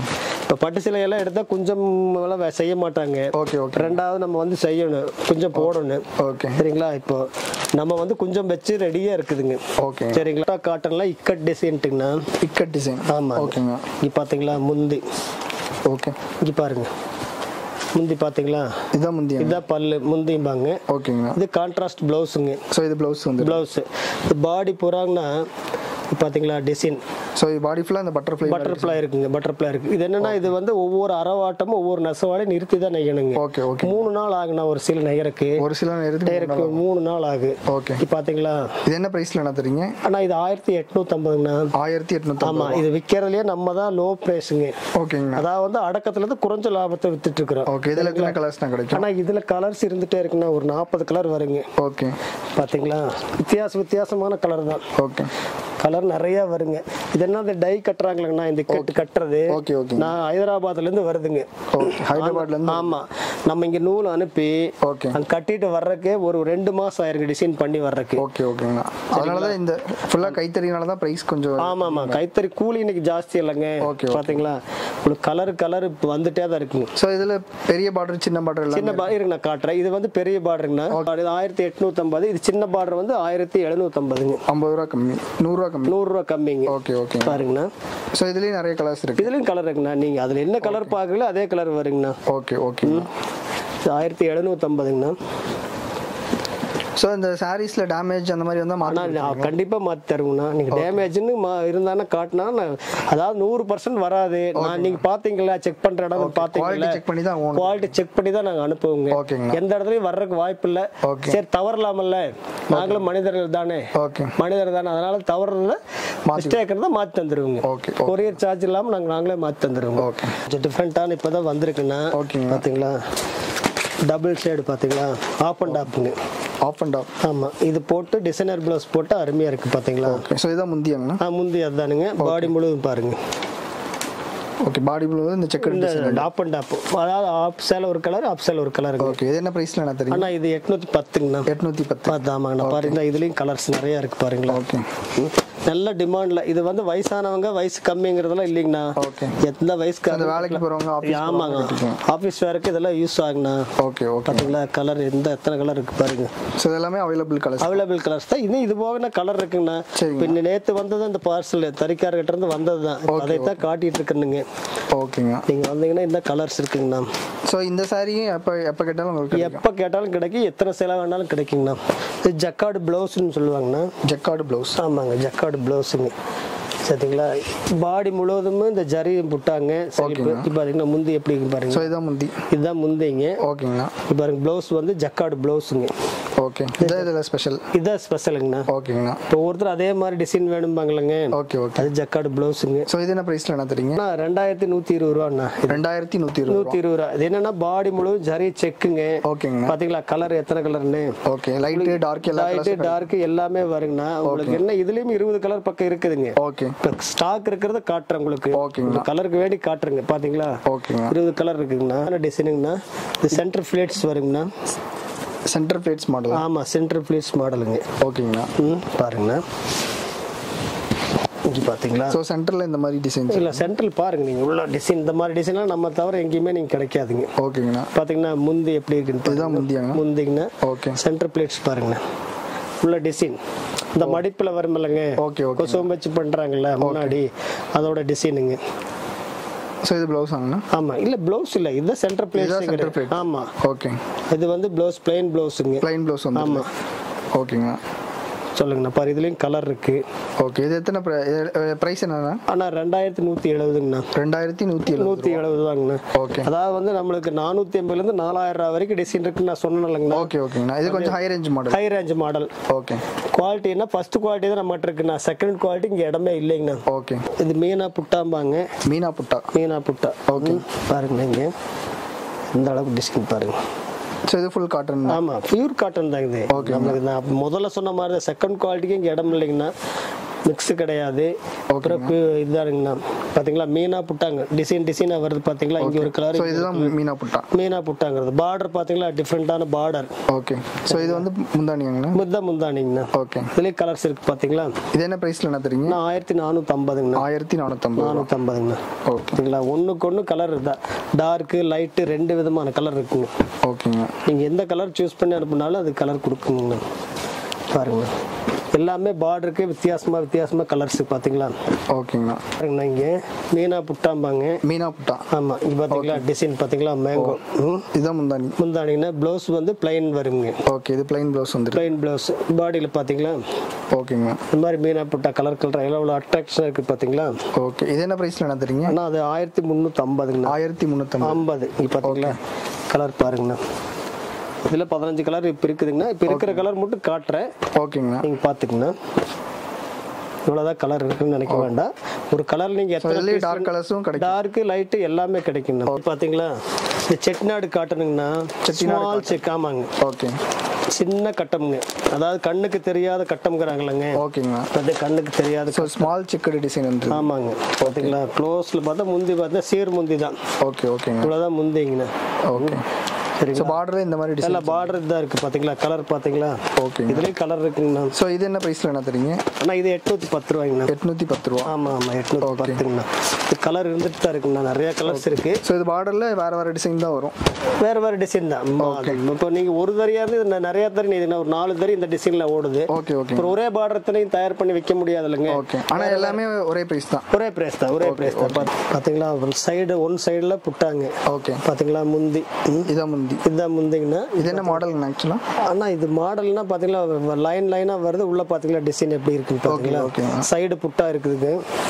இப்போ பட்டு சிலையெல்லாம் எடுத்தால் கொஞ்சம் எல்லாம் வே- செய்ய மாட்டாங்க ஓகே ஓகே ரெண்டாவது நம்ம வந்து செய்யணும் கொஞ்சம் போடணும் ஓகே சரிங்களா இப்போ நம்ம வந்து கொஞ்சம் வச்சு ரெடியாக இருக்குதுங்க ஓகே சரிங்களா காட்டன்லாம் இக்கட் டிசைன்ட்டுங்கண்ணா இக்கட் டிசைன் ஆமாம் ஓகேங்க இங்கே பார்த்தீங்களா முந்தி ஓகே இங்கே பாருங்க முந்தி பார்த்தீங்களா இதான் முந்தியா இதான் பல்லு முந்திம்பாங்க ஓகேங்க இது கான்ட்ராஸ்ட் ப்ளவுஸுங்க ஸோ இது ப்ளவுஸ் வந்து ப்ளவுஸு இது பாடி பூராங்கன்னா இது பார்த்தீங்களா டிசைன் ஸோ இது பாடி ஃபுல்லாக இந்த பட்டர்ஃப்ளை பட்டர்ஃப்ளை இருக்குங்க பட்டர்ஃப்ளை இருக்கு இது என்னன்னா இது வந்து ஒவ்வொரு அரவாட்டமும் ஒவ்வொரு நெசவாலையும் நிறுத்தி தான் நெய்யணுங்க ஓகே ஓகே மூணு நாள் ஆகுண்ணா ஒரு சில நெய்யறக்கு ஒரு சில நேரத்துக்கு நெய்யறக்கு மூணு நாள் ஆகு ஓகே இது பார்த்தீங்களா இது என்ன ப்ரைஸில் என்ன தரீங்க ஆனா இது ஆயிரத்தி எட்நூத்தம்பதுங்கண்ணா ஆயிரத்தி எட்நூத்தி ஆமா இது விற்கிறதுலயே நம்ம தான் லோ ப்ரைஸுங்க ஓகேங்கண்ணா அதாவது வந்து அடக்கத்துல இருந்து குறைஞ்ச லாபத்தை வித்துட்டு இருக்கிறோம் ஓகே இதில் எத்தனை கலர்ஸ் தான் கிடைக்கும் ஆனா இதுல கலர்ஸ் இருந்துட்டே இருக்குண்ணா ஒரு நாற்பது கலர் வருங்க ஓகே பாத்தீங்களா வித்தியாச வித்தியாசமான கலர் தான் ஓகே கலர் நிறைய வருங்க இது என்ன இந்த டை கட்டுறாங்களேங்கண்ணா இந்த கட்டு கட்டுறது ஓகே ஓகே நான் ஹைதராபாத்ல இருந்து வருதுங்க ஓகே ஹைதராபாத்லேருந்து ஆமா நம்ம இங்க நூல் அனுப்பி ஓகே அங்க கட்டிட்டு வர்றதுக்கே ஒரு ரெண்டு மாசம் ஆயிருக்கு டிசைன் பண்ணி வர்றதுக்கு ஓகே ஓகேங்கண்ணா அதனால தான் இந்த ஃபுல்லாக கைத்தறினால தான் ப்ரைஸ் கொஞ்சம் ஆமா ஆமா கைத்தறி கூலி இன்னைக்கு ஜாஸ்தி இல்லைங்க ஓகே, பாத்தீங்களா உங்களுக்கு கலர் கலர் வந்துட்டே தான் இருக்குங்க ஸோ இதில் பெரிய பார்டர் சின்ன பார்டர் எல்லாம் சின்ன பார்டர் நான் காட்டுறேன் இது வந்து பெரிய பார்டருங்கண்ணா இது ஆயிரத்தி எட்நூத்தம்பது இது சின்ன பார்டர் வந்து ஆயிரத்தி எழுநூத்தம்பதுங்க ஐம்பது ரூபா கம்மி நூறுரூவா கம்மி நூறுரூவா கம்மிங்க ஓகே ஓகே பாருங்கண்ணா ஸோ இதுலேயும் நிறைய கலர்ஸ் இருக்கு இதுலயும் கலர் இருக்குண்ணா நீங்க அதுல என்ன கலர் பாக்குறீங்களோ அதே கலர் வருங்கண்ணா ஓகே ஓகேங்கண்ணா இது ஆயிரத்தி எழுநூத்தம்பதுங்கண்ணா ஸோ இந்த சாரீஸில் டேமேஜ் அந்த மாதிரி வந்தால் ஆனா மாற்றி நான் கண்டிப்பா மாத்தி தருவேண்ணா நீங்க டேமேஜ்னு இருந்தானே காட்டினா நான் அதாவது நூறு பர்சன்ட் வராது நான் நீங்க பாத்தீங்களா செக் பண்ற இடம் குவாலிட்டி பாத்தீங்களா செக் பண்ணி தான் ஓணும் குவாலிட்டி செக் பண்ணி தான் நாங்க அனுப்புவோங்க ஓகேங்கண்ணா எந்த இடத்துலயும் வர்றதுக்கு வாய்ப்பு இல்ல ஓகே. சரி தவறலாமல்ல நாங்களும் மனிதர்கள் தானே ஓகே மனிதர் தானே அதனால தவறுறத மிஸ்டேக் இருந்தா மாத்தி தந்துருவோங்க ஓகே கொரியர் சார்ஜ் இல்லாம நாங்க நாங்களே மாத்தி தந்துருவோம் ஓகே கொஞ்சம் டிஃப்ரெண்டான இப்பதான் வந்திருக்குண்ணா ஓகேங்க பாத்தீங்களா டபுள் ஷேடு பாத்தீங்களா ஆப் அண்ட் ஆப்புங்க ஆஃப் அண்ட் ஆஃப் ஆமா இது போட்டு டிசைனர் ப்ளவுஸ் போட்டு அருமையா இருக்கு பாத்தீங்களா ஓகே ஸோ இதான் முந்தியாங்கண்ணா ஆ, முந்தி அதுதானுங்க பாடி முழுவதும் பாருங்க ஓகே பாடி ப்ளூ இந்த செக்கர் இந்த ஆப் அண்ட் ஆப் அதாவது ஆப் சேல ஒரு கலர் ஆப் சேல ஒரு கலர் ஓகே இது என்ன ப்ரைஸில் என்ன தெரியும் ஆனா இது எட்நூத்தி பத்துங்கண்ணா எட்நூற்றி பத்து பார்த்து ஆமாங்கண்ணா பாருங்களா இதுலயும் கலர்ஸ் நிறைய இருக்கு பாருங்களா ஓகே ம். நல்ல டிமாண்ட்ல இது வந்து வயசானவங்க வயசு கம்மிங்கிறதெல்லாம் இல்லைங்கண்ணா ஓகே எந்த வயசுக்கு அந்த வேலைக்கு போகிறவங்க ஆஃபீஸ் ஆமாங்க ஆபீஸ் வேருக்கு இதெல்லாம் யூஸ் ஆகுண்ணா ஓகே ஓகே பாத்தீங்களா கலர் எந்த எத்தனை கலர் இருக்கு பாருங்க ஸோ இதெல்லாமே அவைலபிள் கலர்ஸ் அவைலபிள் கலர்ஸ் தான் இன்னும் இது போக கலர் இருக்குங்கண்ணா சரிங்க. பின்ன நேத்து வந்தது அந்த பார்சல் தறிக்காரர்கிட்ட இருந்து வந்தது தான் அதை தான் காட்டிட்டு இருக்கணுங்க ஓகேங்க நீங்க வந்தீங்கன்னா இந்த கலர்ஸ் இருக்குங்கண்ணா ஸோ இந்த சாரியும் எப்போ எப்போ கேட்டாலும் உங்களுக்கு கிடைக்கும் எப்ப கேட்டாலும் கிடைக்கும் எத்தனை சேலை வேணாலும் கிடைக்குங்கண்ணா இது ஜக்கார்டு பிளவுஸ்னு சொல்லுவாங்கண்ணா ஜக்கார்டு ப்ளவுஸ் ஆமாங்க ஜக்கார்டு பிளவுஸுங்க சரிங்களா பாடி முழுவதுமே இந்த ஜரி புட்டாங்க சரி இப்போ பாத்தீங்கன்னா முந்தி எப்படி இருக்கு பாருங்க ஸோ இதான் முந்தி இதுதான் முந்திங்க ஓகேங்கண்ணா இப்போ பாருங்க ப்ளவுஸ் வந்து ஜக்கார்டு ப்ளவுஸுங்க ஓகே இதான் இதில் ஸ்பெஷல் இதுதான் ஸ்பெஷலுங்கண்ணா ஓகேங்கண்ணா இப்போ ஒருத்தர் அதே மாதிரி டிசைன் வேணும்பாங்களேங்க ஓகே ஓகே அது ஜக்கார்டு ப்ளவுஸுங்க ஸோ இது என்ன ப்ரைஸில் என்ன தெரியுங்க அண்ணா ரெண்டாயிரத்தி நூற்றி இருபது ரூபாண்ணா ரெண்டாயிரத்தி நூற்றி இருபது நூற்றி இருபது ரூபா இது என்னன்னா பாடி முழுவதும் ஜரி செக்குங்க ஓகேங்கண்ணா பாத்தீங்களா கலர் எத்தனை கலர்னு ஓகே லைட்டு டார்க் எல்லா லைட்டு டார்க் எல்லாமே வருங்கண்ணா உங்களுக்கு என்ன இதுலயும் இருபது கலர் பக்கம் இருக்குதுங்க ஓகே இப்போ ஸ்டாக் இருக்கிறத காட்டுறேன் உங்களுக்கு ஓகேங்கண்ணா. கலருக்கு வேண்டி காட்டுறேங்க பாத்தீங்களா ஓகேங்க இருபது கலர் இருக்குங்கண்ணா டிசைனுங்கண்ணா இது சென்டர் ஃபிளேட்ஸ் வருங்கண்ணா சென்டர் பிளேட்ஸ் மாடல் ஆமா சென்டர் ஃபிளேட்ஸ் மாடலுங்க ஓகேங்கண்ணா ம் பாருங்கண்ணா இங்க பாத்தீங்களா ஸோ சென்டரில் இந்த மாதிரி டிசைன்ஸ் இல்ல சென்ட்ரல் பாருங்க நீங்க உள்ள டிசைன் இந்த மாதிரி டிசைன்லாம் நம்ம தவிர எங்கேயுமே நீங்க கிடைக்காதுங்க ஓகேங்கண்ணா பாத்தீங்கன்னா முந்தி எப்படி இருக்குன்னு இதுதான் முந்தியாங்கண்ணா முந்திங்கண்ணா ஓகே சென்டர் பிளேட்ஸ் பாருங்கண்ணா உள்ள டிசைன் இந்த மடிப்புல வருமில்லங்க ஓகே ஓகே கொசுவம் வச்சு பண்றாங்கல்ல முன்னாடி அதோட டிசைனுங்க ஸோ இது ப்ளவுஸ் ஆங்கண்ணா ஆமா இல்ல ப்ளவுஸ் இல்ல இதுதான் சென்டர் இதுதான் center பிளேட்ஸ் plate. ஆமா ஓகே இது வந்து ப்ளவுஸ் பிளைன் ப்ளவுஸுங்க ப்ளைன் ப்ளவுஸ் வந்து ஆமா ஓகேங்கண்ணா சொல்லுங்கண்ணா பாரு இதுலயும் கலர் இருக்கு ஓகே இது எத்தனை ப்ரைஸ் என்னண்ணா ஆனா ரெண்டாயிரத்தி நூத்தி எழுபதுங்கண்ணா ரெண்டாயிரத்தி நூற்றி எழுபது நூத்தி எழுபது தாங்கண்ணா ஓகே அதாவது வந்து நம்மளுக்கு நானூத்தி எண்பதுல இருந்து நாலாயிரம் ரூபாய் வரைக்கும் டிசைன் இருக்குன்னு நான் சொன்னேன்லங்கண்ணா ஓகே ஓகேங்கண்ணா இது கொஞ்சம் high range model high range model okay குவாலிட்டினா ஃபர்ஸ்ட் குவாலிட்டி தான் நம்மகிட்ட இருக்குண்ணா செகண்ட் குவாலிட்டி இங்க இடமே இல்லைங்கண்ணா ஓகே இது மீனா புட்டாம்பாங்க மீனா புட்டா மீனா புட்டா Okay. ம், பாருங்க இங்க இந்த அளவுக்கு டிஸ்கவுண்ட் பாருங்க ஸோ இது ஃபுல் காட்டன் ஆமா பியூர் காட்டன் தான் இது Okay, நம்மளுக்கு நான் முதல்ல சொன்ன மாதிரி தான் செகண்ட் குவாலிட்டிக்கு இங்க இடம் இல்லைங்கண்ணா மிக்ஸ் கிடையாது அப்புறம் கு- இதுதானுங்கண்ணா பாத்தீங்களா மீனா புட்டாங்க டிசைன் டிசைனா வருது பாத்தீங்களா இங்க ஒரு கலர் ஸோ இதுதான் மீனா புட்டா மீனா புட்டாங்கிறது பார்டர் பாத்தீங்களா டிஃப்ரெண்டான பார்டர் ஓகே ஸோ இது வந்து முந்தானியாங்கண்ணா முத்தா முந்தானிங்கண்ணா ஓகே இதுலயே கலர்ஸ் இருக்கு பாத்தீங்களா இது என்ன ப்ரைஸில் என்ன தரீங்க நான் ஆயிரத்தி நானூத்தி ஐம்பதுங்கண்ணா ஆயிரத்தி நானூற்றம்பது நானூத்தி ஐம்பதுங்கண்ணா ஓகே சரிங்களா ஒண்ணுக்கு ஒண்ணு கலர் தான் டார்க்கு லைட்டு ரெண்டு விதமான கலர் இருக்குங்க ஓகேங்க நீங்க எந்த கலர் சூஸ் பண்ணி அனுப்புனாலும் அது கலர் கொடுக்குங்க பாருங்க எல்லாமே பார்டருக்கு வித்தியாசமா வித்தியாசமா கலர்ஸ் பாத்தீங்களா ஓகேங்கண்ணா பாருங்கண்ணா இங்க மீனா புட்டாம்பாங்க மீனா புட்டா ஆமா இங்க பாத்தீங்களா டிசைன் பாத்தீங்களா மேங்கோ இதுதான் முந்தானி முந்தானிங்கன்னா ப்ளவுஸ் வந்து பிளைன் வருங்க ஓகே இது பிளைன் ப்ளவுஸ் வந்துருக்கு பிளைன் ப்ளவுஸ் பாடியில் பாத்தீங்களா ஓகேங்க இந்த மாதிரி மீனா புட்டா கலர் கலர் எவ்வளோ அட்ராக்ஷனாக இருக்கு பாத்தீங்களா ஓகே இது என்ன ப்ரைஸில் என்ன தரீங்க ஆனா அது ஆயிரத்தி முந்நூற்றி ஐம்பதுங்கண்ணா ஆயிரத்தி முந்நூற்றம்பது ஐம்பது இங்க பாத்தீங்களா கலர் பாருங்கண்ணா இதுல பதினஞ்சு கலர் இப்ப இருக்குதுங்கண்ணா இப்ப இருக்கிற கலர் மட்டும் காட்டுறேன் ஓகேங்கண்ணா நீங்க பாத்துக்கங்க இவ்வளவுதான் கலர் இருக்குன்னு நினைக்க வேண்டாம் ஒரு கலர் நீங்க இதுலேயே எத்தனை டார்க் கலர்ஸும் கிடைக்கும் டார்க் லைட் எல்லாமே கிடைக்குங்க பாத்தீங்களா இந்த செட்டிநாடு காட்டணுங்கண்ணா ஸ்மால் செக் ஆமாங்க ஓகே சின்ன கட்டம்ங்க அதாவது கண்ணுக்கு தெரியாத கட்டம்ங்கிறாங்களங்க ஓகேங்கண்ணா அது கண்ணுக்கு தெரியாத ஸோ ஸ்மால் செக்கடு டிசைன் வந்து ஆமாங்க பாத்தீங்களா க்ளோஸ்ல பார்த்தா முந்தி பார்த்தா சீர் முந்தி தான் ஓகே ஓகேங்க இவ்வளவுதான் முந்திங்கண்ணா ஓகே சரிங்களா ஸோ பார்டர் இந்த மாதிரி டிசைன் எல்லாம் பார்டர் தான் இருக்கு பாத்தீங்களா கலர் பாத்தீங்களா ஓகேங்க இதுலயும் கலர் இருக்குங்கண்ணா ஸோ இது என்ன ப்ரைஸில் என்ன தரீங்க ஆனா இது எட்நூத்தி பத்து ரூபாய்ங்கண்ணா எட்நூற்றி பத்து ரூபா ஆமா ஆமா எட்நூத்தி பத்துங்கண்ணா இது கலர் இருந்துட்டு தான் இருக்குங்கண்ணா நிறைய கலர்ஸ் இருக்கு ஸோ இது பார்டரில் வேறு வேறு டிசைன் தான் வரும் வேற வேற டிசைன் தான் இப்போ நீங்க ஒரு தறியாவது இந்த நிறைய தறி நீங்க ஒரு நாலு தறி இந்த டிசைன்ல ஓடுது ஓகே ஓகே அப்புறம் ஒரே பார்டரத்திலையும் தயார் பண்ணி வைக்க முடியாது இல்லைங்க ஓகே ஆனால் எல்லாமே ஒரே ப்ரைஸ் தான் ஒரே பிரைஸ் தான் ஒரே பிரைஸ் தான் பாத்து- பாத்தீங்களா சைடு ஒன் சைடுல புட்டாங்க ஓகே பாத்தீங்களா முந்தி ம். இதான் முந்தி இதுதான் முந்திங்கண்ணா இது என்ன மாடல் ஆக்சுவலாக ஆனா இது மாடல்னா பாத்தீங்களா லைன் லைனா வருது உள்ள பாத்தீங்களா டிசைன் எப்படி இருக்குன்னு பாத்தீங்களா ஓகேங்க. சைடு புட்டா இருக்குதுங்க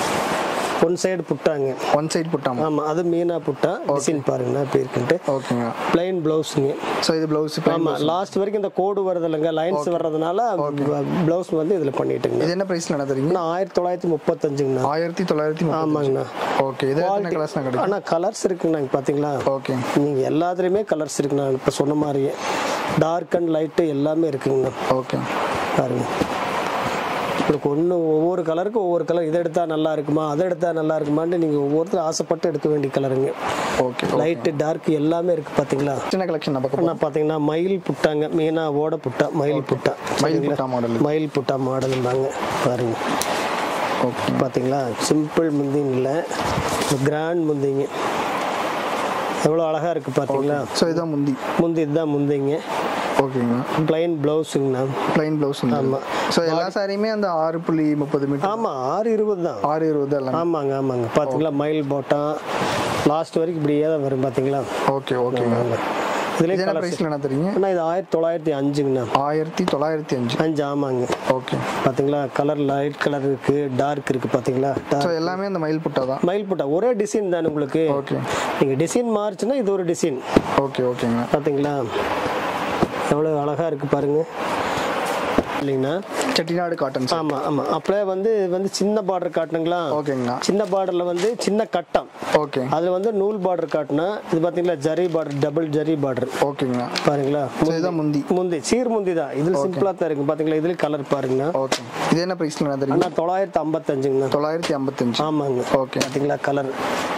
ஒன் சைடு புட்டாங்க ஒன் சைடு புட்டாமா ஆமா அது மீனா புட்டா டிசைன் பாருங்கண்ணா எப்படி இருக்குன்ட்டு ஓகேங்க பிளைன் பிளவுஸுங்க ஸோ இது ப்ளவுஸ் ஆமா லாஸ்ட் வரைக்கும் இந்த கோடு வருது இல்லைங்க லைன்ஸ் வர்றதுனால பிளவுஸ் வந்து இதுல பண்ணிட்டுங்க இது என்ன ப்ரைஸில் என்ன தரீங்க ஆயிரத்தி தொள்ளாயிரத்தி முப்பத்தஞ்சுங்கண்ணா ஆயிரத்தி தொள்ளாயிரத்தி முப்பது ஆமாங்கண்ணா ஓகே இது எத்தனை கலர்ஸ்னா கிடைக்கும் ஆனா கலர்ஸ் இருக்குங்கண்ணா இங்க பாத்தீங்களா ஓகே நீங்க எல்லாத்துலயுமே கலர்ஸ் இருக்குண்ணா இப்ப சொன்ன மாதிரியே டார்க் அண்ட் லைட்டு எல்லாமே இருக்குங்கண்ணா ஓகே பாருங்க உங்களுக்கு ஒன்று ஒவ்வொரு கலருக்கும் ஒவ்வொரு கலர் இதை எடுத்தா நல்லா இருக்குமா அதை எடுத்தா நல்லா இருக்குமான்னு நீங்க ஒவ்வொருத்தரும் ஆசைப்பட்டு எடுக்க வேண்டிய கலருங்க ஓகே லைட்டு டார்க் எல்லாமே இருக்கு பாத்தீங்களா சின்ன கலெக்ஷன் நம்ம ஆனால் பார்த்தீங்கன்னா மயில் புட்டாங்க மீனா ஓட புட்டா மயில் புட்டா மயில் புட்டா மாடல் மயில் புட்டா மாடலும்பாங்க பாருங்க ஓகே பார்த்தீங்களா சிம்பிள் முந்தின்னு இல்லை கிராண்ட் முந்திங்க எவ்வளோ அழகா இருக்கு பார்த்தீங்களா ஸோ இதுதான் முந்தி முந்தி இதுதான் முந்திங்க ஓகேங்க பிளைன் பிளவுஸுங்கண்ணா ப்ளைன் ப்ளவுஸ் ஆமா. ஸோ எல்லா சாரியுமே அந்த ஆறு புள்ளி முப்பது மீட்டர் ஆமாம் ஆறு இருபது தான் ஆறு இருபது எல்லாம் ஆமாங்க ஆமாங்க பார்த்தீங்களா மயில் போட்டான் லாஸ்ட் வரைக்கும் இப்படியே தான் வரும் பார்த்தீங்களா ஓகே ஓகேங்க இதுலேயே இது என்ன கலர்ஸ் ப்ரைஸில் என்ன தரீங்க ஆனால் இது ஆயிரத்தி தொள்ளாயிரத்தி அஞ்சுங்கண்ணா ஆயிரத்தி தொள்ளாயிரத்தி அஞ்சு அஞ்சு ஆமாங்க ஓகே பாத்தீங்களா கலர் லைட் கலர் இருக்கு டார்க் இருக்கு பாத்தீங்களா ஸோ dark. எல்லாமே அந்த மயில் புட்டா தான் மயில் புட்டா ஒரே டிசைன் தானே உங்களுக்கு ஓகே நீங்க டிசைன் மாறுச்சுன்னா இது ஒரு டிசைன் ஓகே ஓகேங்க பாத்தீங்களா எவ்வளவு அழகா இருக்கு பாருங்க இல்லைங்கண்ணா செட்டிநாடு காட்டன் சார் ஆமா ஆமா அப்படியே வந்து இது வந்து சின்ன பார்டர் காட்டணுங்களா ஓகேங்கண்ணா சின்ன பார்டர்ல வந்து சின்ன கட்டம் ஓகே அதுல வந்து நூல் பார்டர் காட்டினா இது பாத்தீங்களா zari border double zari border ஓகேங்கண்ணா பாருங்களா ஸோ இதுதான் முந்தி முந்தி சீர் முந்தி தான் இதுல சிம்பிளா தான் இருக்கு பாத்தீங்களா இதுல கலர் பாருங்கண்ணா ஓகே இது என்ன ப்ரைஸில் என்ன தரீங்க அண்ணா தொள்ளாயிரத்தி ஐம்பத்தஞ்சுங்கண்ணா தொள்ளாயிரத்தி ஐம்பத்தஞ்சு ஆமாங்க ஓகே பாத்தீங்களா கலர்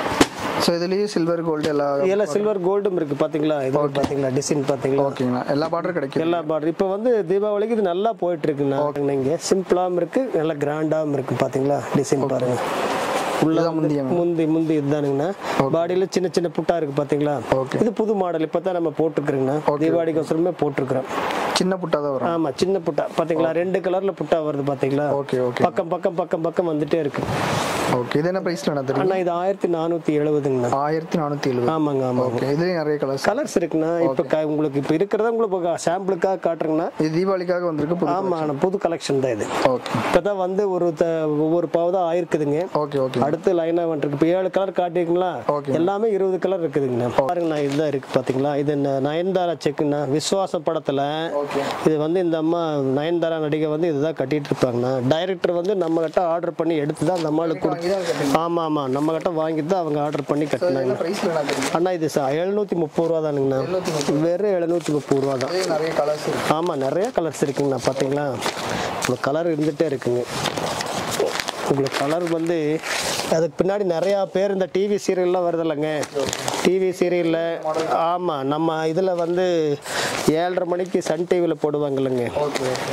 ஸோ இதுலேயே சில்வர் கோல்டு எல்லா இதெல்லாம் சில்வர் கோல்டும் இருக்கு பாத்தீங்களா இது பாத்தீங்களா டிசைன் பாத்தீங்களா ஓகேங்கண்ணா எல்லா பார்டரும் கிடைக்கும் எல்லா பார்டர் இப்போ வந்து தீபாவளிக்கு இது நல்லா போயிட்டு இருக்குண்ணா இங்க சிம்பிளாவும் இருக்கு நல்லா கிராண்டாவும் இருக்கு பாத்தீங்களா டிசைன் பாருங்க உள்ள இதுதான் முந்தியாங்க முந்தி முந்தி இதுதானுங்கண்ணா பாடியில சின்ன சின்ன புட்டா இருக்கு பாத்தீங்களா ஓகே இது புது மாடல் இப்பதான் நம்ம போட்டுருக்குறோங்கண்ணா தீபாவளிக்கோசரமே போட்டிருக்கிறோம் சின்ன புட்டா தான் வரும் ஆமா சின்ன புட்டா பாத்தீங்களா ரெண்டு கலர்ல புட்டா வருது பாத்தீங்களா ஓகே ஓகே பக்கம் பக்கம் பக்கம் பக்கம் வந்துட்டே இருக்கு ஓகே இது என்ன ப்ரைஸில் என்ன தரீங்க அண்ணா இது ஆயிரத்தி நானூத்தி எழுபதுங்கண்ணா ஆயிரத்தி நானூற்றி எழுபது ஆமாங்க ஆமாங்க ஓகே இதுலேயும் நிறைய கலர்ஸ் கலர்ஸ் இருக்குண்ணா இப்போ க- உங்களுக்கு இப்போ இருக்கிறத உங்களுக்கு சாம்பிளுக்காக காட்டுறேங்கண்ணா இது தீபாவளிக்காக வந்திருக்கு புது ஆமா ஆனா புது கலெக்ஷன் தான் இது ஓகே இப்பதான் வந்து ஒரு த- ஒவ்வொரு பாவு தான் ஆயிருக்குதுங்க ஓகே ஓகே அடுத்து லைனா வந்துருக்கு இப்போ ஏழு கலர் காட்டிருக்குங்களா Okay. எல்லாமே இருபது கலர் இருக்குதுங்கண்ணா பாருங்கண்ணா இதுதான் இருக்கு பாத்தீங்களா இது ந- நயன்தாரா செக்குண்ணா விஸ்வாச படத்துல ஓகே இது வந்து இந்த அம்மா நயன்தாரா நடிகை வந்து இதுதான் கட்டிட்டு இருப்பாங்கண்ணா டைரக்டர் வந்து நம்ம கிட்ட ஆர்டர் பண்ணி எடுத்து தான் அந்த அம்மாளுக்கு கொடுத்து ஆமா ஆமா நம்ம கிட்ட வாங்கிட்டு தான் அவங்க ஆர்டர் பண்ணி கட்டினாங்க என்ன ப்ரைஸில் என்ன தரீங்க அண்ணா இது எழுநூத்தி முப்பது ரூபா தானுங்கண்ணா வெறும் எழுநூத்தி முப்பது ரூபா தான் இதுலேயும் நிறைய கலர்ஸ் இருக்கு ஆமா நிறைய கலர்ஸ் இருக்குங்கண்ணா பாத்தீங்களா உங்களுக்கு கலர் இருந்துட்டே இருக்குங்க உங்களுக்கு கலர் வந்து அதுக்கு பின்னாடி நிறையா பேர் இந்த டிவி சீரியல்லாம் வருது இல்லைங்க டிவி சீரியலில் ஆமாம் நம்ம இதில் வந்து ஏழரை மணிக்கு சன் டிவியில் போடுவாங்க இல்லைங்க ஓகே ஓகே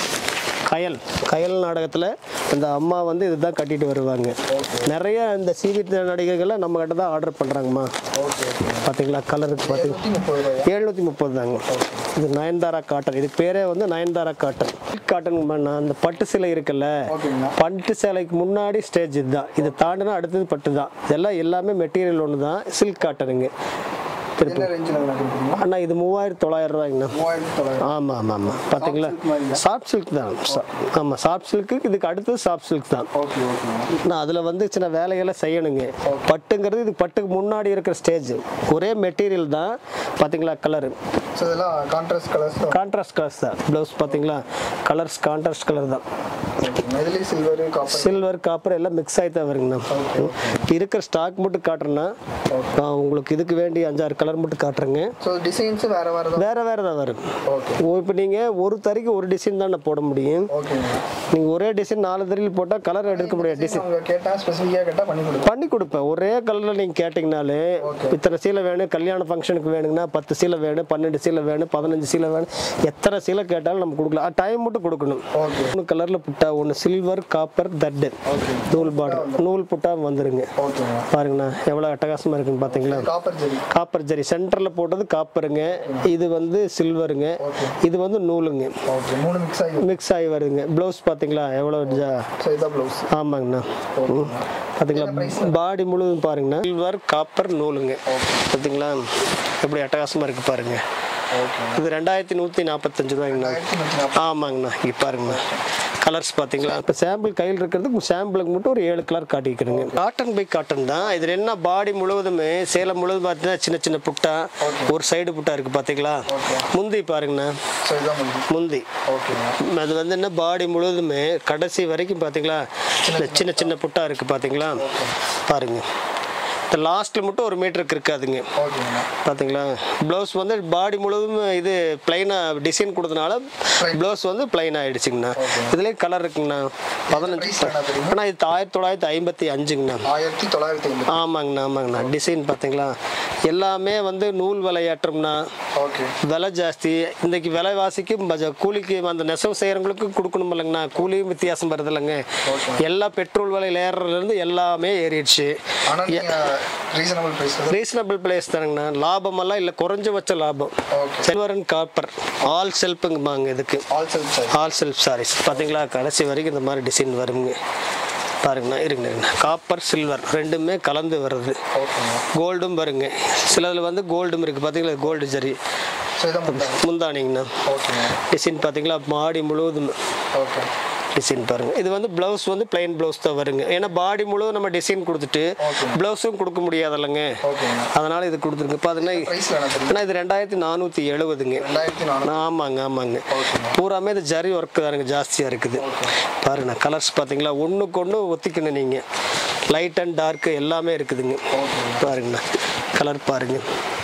கயல் கயல் நாடகத்தில் இந்த அம்மா வந்து இதுதான் கட்டிட்டு வருவாங்க நிறைய இந்த சிவி நடிகைகள்லாம் நம்ம கிட்ட தான் ஆர்டர் பண்ணுறாங்கம்மா ஓகே ஓகே பார்த்தீங்களா கலருக்கு பார்த்தீங்களா நூற்றி முப்பது ரூபாய் எழுநூற்றி முப்பது தாங்க இது நயன்தாரா காட்டன் இதுக்கு பேரே வந்து நயன்தாரா காட்டன் காட்டன் பண்ணா அந்த பட்டு சேலை இருக்குல்ல ஓகேங்கண்ணா பட்டு சேலைக்கு முன்னாடி ஸ்டேஜ் இதுதான் இது தாண்டினா அடுத்தது பட்டு தான் இதெல்லாம் எல்லாமே மெட்டீரியல் ஒன்று தான் சில்க் காட்டனுங்க திருப்பி என்ன ரேஞ்சில் கொடுக்குறீங்களா அண்ணா இது மூவாயிரத்தி தொள்ளாயிரம் ரூபாய்ங்கண்ணா மூவாயிரத்தி தொள்ளாயிரம் ஆமாம் ஆமாம் ஆமாம் பார்த்தீங்களா silk மாதிரியா? சாஃப்ட் சில்க் தான் சா- ஆமாம் சாஃப்ட் சில்க்கு இதுக்கு அடுத்தது சாஃப்ட் சில்க் தான் ஓகே ஓகேண்ணா நான் அதில் வந்து சின்ன வேலையெல்லாம் செய்யணுங்க பட்டுங்கிறது இது பட்டுக்கு முன்னாடி இருக்கிற ஸ்டேஜ் ஒரே மெட்டீரியல் தான் பார்த்தீங்களா கலரு ஸோ இதெல்லாம் கான்ட்ராஸ்ட் கலர்ஸ் தான் கான்ட்ராஸ்ட் கலர்ஸ் தான் ப்ளவுஸ் பார்த்தீங்களா கலர்ஸ் கான்ட்ராஸ்ட் கலர் தான் இதுலேயும் சில்வர் காப்பர் சில்வர் காப்பர் எல்லாம் மிக்ஸ் ஆகி தான் வருங்கண்ணா இருக்கிற ஸ்டாக் மட்டும் காட்டுறேன்னா நான் உங்களுக்கு இதுக்கு வேண்டி அஞ்சாறு கலர் மட்டும் காட்டுறேங்க ஸோ டிசைன்ஸ் வேற வேற தான் வேற வேற தான் வரும் ஓகே இப்போ நீங்கள் ஒரு தறிக்கு ஒரு டிசைன் தான் போட முடியும் ஓகேங்க நீங்கள் ஒரே டிசைன் நாலு தறியில் போட்டால் கலர் எடுக்க முடியாது டிசைன் அவங்க கேட்டால் ஸ்பெசிஃபிக்காக கேட்டால் பண்ணி கொடுப்போம் பண்ணி கொடுப்பேன் ஒரே கலரில் நீங்கள் கேட்டிங்கனாலே இத்தனை சீலை வேணும் கல்யாண ஃபங்க்ஷனுக்கு வேணுங்கன்னா பத்து சீலை வேணும் பன்னெண்டு சீலை வேணும் பதினஞ்சு சீலை வேணும் எத்தனை சீலை கேட்டாலும் நம்ம கொடுக்கலாம் டைம் மட்டும் கொடுக்கணும் ஓகே மூணு கலரில் புட்டா ஒன்று சில்வர் காப்பர் தட்டு ஓகே நூல் பார்டர் நூல் புட்டா வந்துருங்க ஓகேங்க பாருங்கண்ணா எவ்வளோ அட்டகாசமாக இருக்குன்னு பார்த்தீங்களா காப்பர் ஜெரி காப்பர் ஜரி சென்டரில் போட்டது காப்பருங்க இது வந்து சில்வருங்க இது வந்து நூலுங்க ஓகே மூணு மிக்ஸ் ஆகி மிக்ஸ் ஆகி வருங்க ப்ளவுஸ் பார்த்தீங்களா எவ்வளோ ஜா ஸோ இதான் ப்ளவுஸ் ஆமாங்கண்ணா ம். பார்த்தீங்களா பாடி முழுவதும் பாருங்கண்ணா சில்வர் காப்பர் நூலுங்க பார்த்தீங்களா எப்படி அட்டகாசமாக இருக்கு பாருங்க ஓகே இது ரெண்டாயிரத்தி நூற்றி நாற்பத்தஞ்சு ரூபாய்ங்கண்ணா ஆயிரத்தி நூற்றி நாற்பது ஆமாங்கண்ணா இங்கே பாருங்கண்ணா கலர்ஸ் பார்த்தீங்களா இப்போ சாம்பிள் கையில் இருக்கிறதுக்கு சாம்பிளுக்கு மட்டும் ஒரு ஏழு கலர் காட்டிக்கிறேங்க காட்டன் பை காட்டன் தான் இதில் என்ன பாடி முழுவதுமே சேலம் முழுவதும் பார்த்தீங்கன்னா சின்ன சின்ன புட்டா ஒரு சைடு புட்டா இருக்குது பார்த்தீங்களா முந்தி பாருங்கண்ணா ஸோ இதான் முடியும் முந்தி ஓகேங்க அது வந்து என்ன பாடி முழுவதுமே கடைசி வரைக்கும் பார்த்தீங்களா இந்த சின்ன சின்ன புட்டா இருக்குது பார்த்தீங்களா பாருங்க இந்த லாஸ்ட்டில் மட்டும் ஒரு மீட்டருக்கு இருக்காதுங்க ஓகேங்கண்ணா பார்த்தீங்களா ப்ளவுஸ் வந்து பாடி முழுவதும் இது பிளைனாக டிசைன் கொடுத்தனால ப்ளவுஸ் வந்து பிளைன் ஆயிடுச்சுங்கண்ணா இதுலேயும் கலர் இருக்குங்கண்ணா பதினஞ்சு price என்ன தெரியுமா? ஆனால் இது ஆயிரத்தி தொள்ளாயிரத்தி ஐம்பத்தி அஞ்சுங்கண்ணா ஆயிரத்தி தொள்ளாயிரத்தி ஐம்பது ஆமாங்கண்ணா ஆமாங்கண்ணா டிசைன் பார்த்தீங்களா எல்லாமே வந்து நூல் விலையாற்றம்னா ஓகே விலை ஜாஸ்தி இன்னைக்கு விலைவாசிக்கு பஜ- கூலிக்கு அந்த நெசவு செய்கிறவங்களுக்கு கொடுக்கணும் இல்லைங்கண்ணா கூலியும் வித்தியாசம் வருது இல்லைங்க எல்லா பெட்ரோல் விலையில் ஏறுறதுலேருந்து எல்லாமே ஏறிடுச்சு ஆனால் நீங்கள் ரீசனபிள் ப்ரைஸ் ரீசனபிள் பிளேஸ் தானுங்கண்ணா லாபமெல்லாம் இல்லை குறைஞ்சபட்ச லாபம் okay silver and copper all செல்ஃபுங்கம்பாங்க இதுக்கு all self sir all self saris பார்த்தீங்களா கடைசி வரைக்கும் இந்த மாதிரி டிசைன் வருங்க பாருங்கண்ணா இருங்க காப்பர் சில்வர் ரெண்டுமே கலந்து வருது ஓகேங்க கோல்டும் பாருங்க சிலதில் வந்து கோல்டும் இருக்குது பார்த்தீங்களா கோல்டு ஜரி ஸோ இதான் முடியும் முந்தானிங்கண்ணா ஓகேங்க டிசைன் பார்த்தீங்களா மாடி முழுவதும் ஓகே டிசைன் பாருங்க இது வந்து பிளவுஸ் வந்து பிளைன் பிளவுஸ் தான் வருங்க ஏன்னா பாடி முழுவதும் நம்ம டிசைன் கொடுத்துட்டு பிளவுஸும் கொடுக்க முடியாதுல்லங்க ஓகேங்க அதனால இது கொடுத்துருங்க பார்த்தீங்கன்னா ப்ரைஸ் வேணாம் தெரியும் ஆனால் இது ரெண்டாயிரத்தி நானூற்றி எழுபதுங்க ரெண்டாயிரத்தி நானூறு ஆமாங்க ஆமாங்க ஓகேங்க பூராமே இது ஜரி ஒர்க் தானுங்க ஜாஸ்தியாக இருக்குது பாருங்க கலர்ஸ் பார்த்தீங்களா ஒன்றுக்கு ஒன்று ஒத்திக்கணும் நீங்கள் லைட் அண்ட் டார்க்கு எல்லாமே இருக்குதுங்க பாருங்கண்ணா கலர் பாருங்க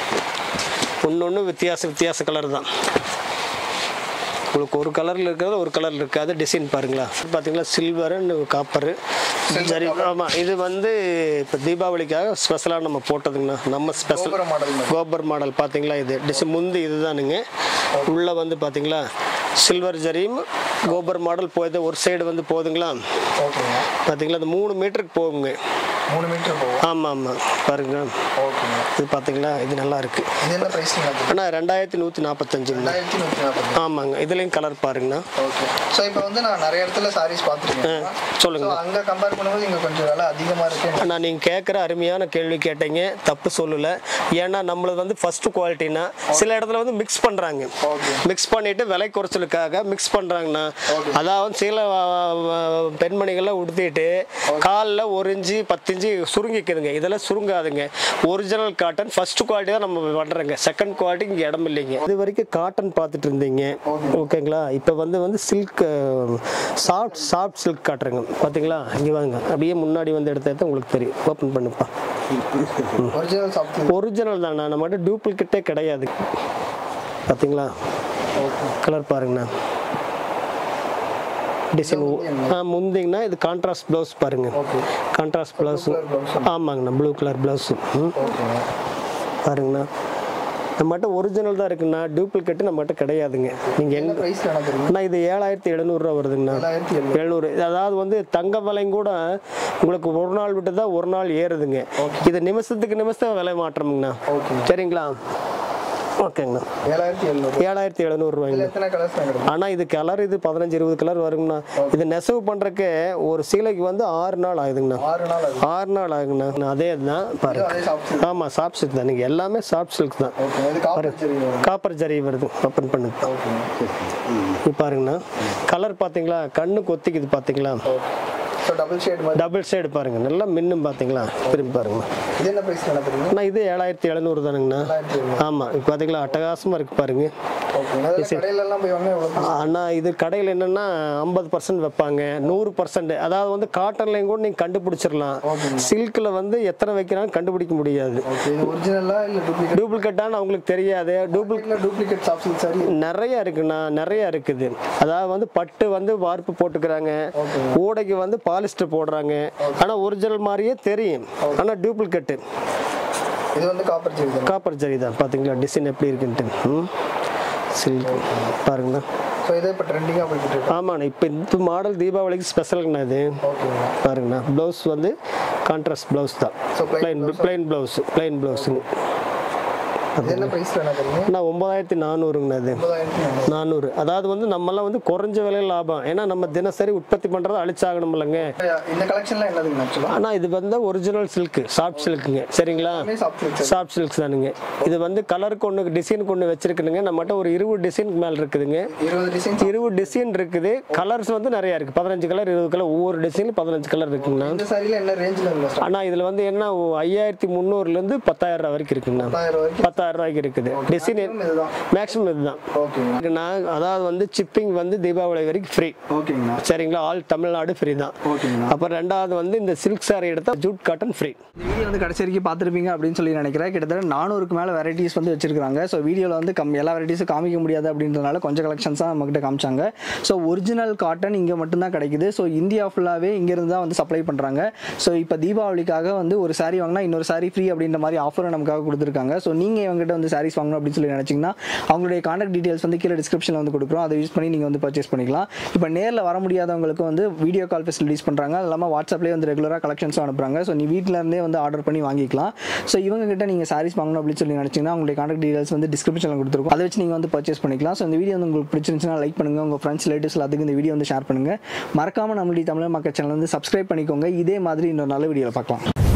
ஒன்று ஒன்று வித்தியாச வித்தியாச கலர் தான் உங்களுக்கு ஒரு கலரில் இருக்கிறது ஒரு கலரில் இருக்காது டிசைன் பாருங்களா பார்த்தீங்களா சில்வர் காப்பரு சரி ஆமாம் இது வந்து இப்போ தீபாவளிக்காக ஸ்பெஷலாக நம்ம போட்டதுங்கண்ணா நம்ம ஸ்பெஷல் கோபுர மாடல் மாதிரி கோபர் மாடல் பார்த்தீங்களா இது டிஸ் முந்தி இதுதானுங்க உள்ள வந்து பார்த்தீங்களா சில்வர் ஜரியும் கோபர் மாடல் போகுது ஒரு சைடு வந்து போகுதுங்களா ஓகேங்க பார்த்தீங்களா அது மூணு மீட்டருக்கு போகுங்க மூணு மீட்டர் போகும் ஆமாம் ஆமாம் பாருங்க ஓகேங்க இது பார்த்தீங்களா இது நல்லா இருக்கு இது என்ன ப்ரைஸ் நீங்கள் ஆனால் ரெண்டாயிரத்தி நூற்றி நாற்பத்தஞ்சுங்கண்ணா ரெண்டாயிரத்தி நூற்றி நாற்பது ஆமாங்க இதுலேயும் கலர் பாருங்கண்ணா ஓகே ஸோ இப்போ வந்து நான் நிறைய இடத்துல சாரீஸ் பார்த்துருக்கேன் சொல்லுங்க ஸோ அங்கே கம்பேர் பண்ணும்போது இங்கே கொஞ்சம் விலை அதிகமாக இருக்கு ஆனால் நீங்கள் கேட்குற அருமையான கேள்வி கேட்டீங்க தப்பு சொல்லலை ஏன்னா நம்மளது வந்து ஃபர்ஸ்ட் குவாலிட்டினா சில இடத்துல வந்து மிக்ஸ் பண்ணுறாங்க ஓகே மிக்ஸ் பண்ணிட்டு விலை குறைச்சலுக்காக மிக்ஸ் பண்ணுறாங்கண்ணா அதாவது சில அஹ், பெண்மணிகள்லாம் உடுத்திட்டு காலில் ஒரு இன்ச்சு பத்து இன்ச்சு சுருங்கிக்குதுங்க இதெல்லாம் சுருங்காதுங்க ஒரிஜினல் காட்டன் ஃபர்ஸ்ட் குவாலிட்டி தான் நம்ம பண்ணுறோங்க செகண்ட் குவாலிட்டி இங்கே இடம் இல்லைங்க இது வரைக்கும் காட்டன் பார்த்துட்டு இருந்தீங்க ஓகேங்களா இப்போ வந்து வந்து சில்க் சாஃப்ட் சாஃப்ட் சில்க் காட்டுறேங்க பார்த்தீங்களா இங்கே வாங்க அப்படியே முன்னாடி வந்து எடுத்தா தான் உங்களுக்கு தெரியும் ஓப்பன் பண்ணுப்பா ஒரிஜினல் சாப்பிட்டு ஒரிஜினல் தாங்கண்ணா நம்மகிட்ட டூப்ளிகேட்டே கிடையாது பார்த்தீங்களா கலர் பாருங்கண்ணா டிசைன் முந்திங்கன்னா இது கான்ட்ராஸ்ட் ப்ளவுஸ் பாருங்க ஓகே கான்ட்ராஸ்ட் ப்ளவுஸ் ஆமாங்கண்ணா ப்ளூ கலர் ப்ளவுஸு ஓகேங்க பாருங்கண்ணா நம்மகிட்ட ஒரிஜினல் தான் இருக்குண்ணா டூப்ளிகேட் நம்மகிட்ட கிடையாதுங்க நீங்கள் என்ன எங்க ப்ரைஸ் தெரியுமா அண்ணா இது ஏழாயிரத்தி எழுநூறுவா வருதுங்கண்ணா ஏழாயிரத்தி எழுநூறு எழுநூறு அதாவது வந்து தங்க விலையும் கூட உங்களுக்கு ஒரு நாள் விட்டு தான் ஒரு நாள் ஏறுதுங்க இது நிமிஷத்துக்கு நிமிஷம் விலை மாற்றமுங்கண்ணா ஓகேங்க சரிங்களா ஓகேங்கண்ணா ஏழாயிரத்தி எழுநூறு ஏழாயிரத்தி எழுநூறுவாய்ங்க இதில் எத்தனை கலர்ஸ் கிடைக்கும் ஆனால் இது கலர் இது பதினஞ்சு இருபது கலர் வருங்கண்ணா இது நெசவு பண்ணுறக்கு ஒரு சீலைக்கு வந்து ஆறு நாள் ஆகுதுங்கண்ணா ஆறு நாள் ஆகுது ஆறு நாள் ஆகுங்கண்ணா அதே தான் இது பாருங்க அதே சாப்பிட்டு ஆமாம் சாஃப்ட் சில்க் தான் நீங்கள் எல்லாமே சாஃப்ட் சில்க் தான் ஓகே இது காப்பர் சரி வரும் காப்பர் ஜரி வருது ஓப்பன் பண்ணுது ஓகேங்க இது பாருங்கண்ணா கலர் பார்த்தீங்களா கண்ணு கொத்திக்குது பார்த்தீங்களா ஸோ டபுள் ஷேட் மாதிரி டபுள் சைடு பாருங்க நல்லா மின்னும் பார்த்தீங்களா திரும்பி பாருங்க இது என்ன ப்ரைஸ் தெரியுமா அண்ணா இது ஏழாயிரத்தி எழுநூறு தானுங்கண்ணா ஏழாயிரத்தி எழுநூறு ஆமாம் இப்போ பார்த்தீங்களா அட்டகாசமாக இருக்கு பாருங்க ஓகே அதில் கடையிலலாம் போய் வாங்க எவ்வளோ அண்ணா இது கடையில் என்னன்னா ஐம்பது பர்சன்ட் வைப்பாங்க நூறு பர்சன்ட் அதாவது வந்து காட்டன்லையும் கூட நீங்கள் கண்டுபிடிச்சிடலாம் ஓகேங்க. சில்கில் வந்து எத்தனை வைக்கிறாங்க கண்டுபிடிக்க முடியாது ஓகே இது ஒரிஜினலா இல்லை டூப்ளிகேட் டூப்ளிகேட்டான்னு அவங்களுக்கு தெரியாது டூப்ளி இல்லை டூப்ளிகேட் சாப்ஸில் சரி நிறைய இருக்குண்ணா நிறைய இருக்குது அதாவது வந்து பட்டு வந்து வார்ப்பு போட்டுக்கிறாங்க ஓகேங்க. ஊடைக்கு வந்து பாலிஸ்டர் போடுறாங்க ஆனால் ஒரிஜினல் மாதிரியே தெரியும் ஆனால் டூப்ளிகேட்டு இது வந்து காப்பர் சரி தான் காப்பர் ஜரி தான் பார்த்தீங்களா டிசைன் எப்படி இருக்குன்ட்டு ம் சில்க் பாருங்கண்ணா ஸோ இதே இப்போ ட்ரெண்டிங்காக போய்கிட்டு இருக்கு ஆமாண்ணா இப்போ இந்த மாடல் தீபாவளிக்கு ஸ்பெஷலுங்கண்ணா இது ஓகேங்க பாருங்கண்ணா ப்ளவுஸ் வந்து கான்ட்ராஸ்ட் ப்ளவுஸ் தான் So, plain plain plain blouse plain ப்ளவுஸுங்க இது என்ன ப்ரைஸ் வேணா தெரியுங்க அண்ணா ஒன்பதாயிரத்தி நானூறுங்கண்ணா இது ஒன்பதாயிரத்தி நானூறு நானூறு அதாவது வந்து நம்மலாம் வந்து குறைஞ்ச விலையில் லாபம் ஏன்னா நம்ம தினசரி உற்பத்தி பண்ணுறதை அழிச்சாகணும் இல்லைங்க இந்த கலெக்ஷன்லாம் என்னதுங்க ஆக்சுவலாக ஆனால் இது வந்து ஒரிஜினல் சில்க்கு சாஃப்ட் சில்க்குங்க சரிங்களா சாஃப்ட் சில்க் சாஃப்ட் சில்க்ஸ் தானுங்க இது வந்து கலருக்கு ஒன்று டிசைனுக்கு ஒன்று வச்சிருக்கணுங்க நம்மகிட்ட ஒரு இருபது டிசைனுக்கு மேலே இருக்குதுங்க இருபது டிசைன் இருபது டிசைன் இருக்குது கலர்ஸ் வந்து நிறைய இருக்குது பதினஞ்சு கலர் இருபது கலர் ஒவ்வொரு டிசைனும் பதினஞ்சு கலர் இருக்குங்கண்ணா இந்த சாரியில் என்ன ரேஞ்சில் இருந்தா ஸ்டார்ட் ஆனால் இதில் வந்து என்ன ஐயாயிரத்தி முந்நூறுலேருந்து பத்தாயிரம் ரூபா வரைக்கும் இருக்குங்கண்ணா பத்தாயிரம் வரைக்கும் பத்தாயிரம் ரூபாய்க்கு இருக்குது டிசைன் இதுதான் மேக்ஸிமம் இதுதான் ஓகேங்க நான் அதாவது வந்து சிப்பிங் வந்து தீபாவளி வரைக்கும் ஃப்ரீ ஓகேங்கண்ணா சரிங்களா ஆல் தமிழ்நாடு ஃப்ரீ தான் ஓகேங்கண்ணா அப்புறம் ரெண்டாவது வந்து இந்த சில்க் சாரி எடுத்தா ஜூட் காட்டன் ஃப்ரீ இந்த வீடியோ வந்து கடைசி வரைக்கும் பார்த்துருப்பீங்க அப்படின்னு சொல்லி நினைக்கிறேன் கிட்டத்தட்ட நானூறுக்கு மேலே வெரைட்டிஸ் வந்து வச்சிருக்காங்க ஸோ வீடியோவில் வந்து கம் எல்லா வெரைட்டிஸும் காமிக்க முடியாது அப்படின்றதுனால கொஞ்சம் கலெக்ஷன்ஸ் தான் நம்மகிட்ட காமிச்சாங்க ஸோ ஒரிஜினல் காட்டன் இங்கே மட்டும்தான் கிடைக்குது ஸோ இந்தியா ஃபுல்லாகவே இங்கேருந்து தான் வந்து சப்ளை பண்ணுறாங்க ஸோ இப்போ தீபாவளிக்காக வந்து ஒரு saree வாங்கினா இன்னொரு saree ஃப்ரீ அப்படின்ற மாதிரி ஆஃபர் நமக்காக கொடுத்துருக்காங்க ஸோ நீங்கள் இவங்ககிட்ட வந்து சாரீஸ் வாங்கணும் அப்படின்னு சொல்லி நினச்சிங்கன்னா அவங்களுடைய காண்டாக்ட் டீடைல்ஸ் வந்து கீழே டிஸ்கிரிப்ஷனில் வந்து கொடுக்குறோம் அதை யூஸ் பண்ணி நீங்கள் வந்து பர்ச்சேஸ் பண்ணிக்கலாம் இப்போ நேரில் வர முடியாதவங்களுக்கு வந்து வீடியோ கால் ஃபெசிலிட்டிஸ் பண்ணுறாங்க அது இல்லாமல் வாட்ஸ்அப்லேயே வந்து ரெகுலராக கலெக்ஷன்ஸும் அனுப்புறாங்க ஸோ நீ வீட்டில் இருந்தே வந்து ஆர்டர் பண்ணி வாங்கிக்கலாம் ஸோ இவங்க கிட்ட நீங்கள் சாரீஸ் வாங்கணும் அப்படின்னு சொல்லி நினச்சிங்கன்னா உங்களுடைய காண்டாக்ட் டீடைல்ஸ் வந்து டிஸ்கிரிப்ஷனில் கொடுத்துருக்கோம் அதை வச்சு நீங்கள் வந்து பர்ச்சேஸ் பண்ணிக்கலாம் ஸோ இந்த வீடியோ வந்து உங்களுக்கு பிடிச்சிருந்துச்சுன்னா லைக் பண்ணுங்கள் உங்கள் ஃப்ரெண்ட்ஸ் ரிலேட்டிவ்ஸ் எல்லாத்துக்கும் இந்த வீடியோ வந்து ஷேர் பண்ணுங்கள் மறக்காமல் நம்மளுடைய தமிழ் மக்கள் சேனல் வந்து சப்ஸ்கிரைப் பண்ணிக்கோங்க இதே மாதிரி இன்னொரு நல்ல வீடியோவில் பார்க்கலாம்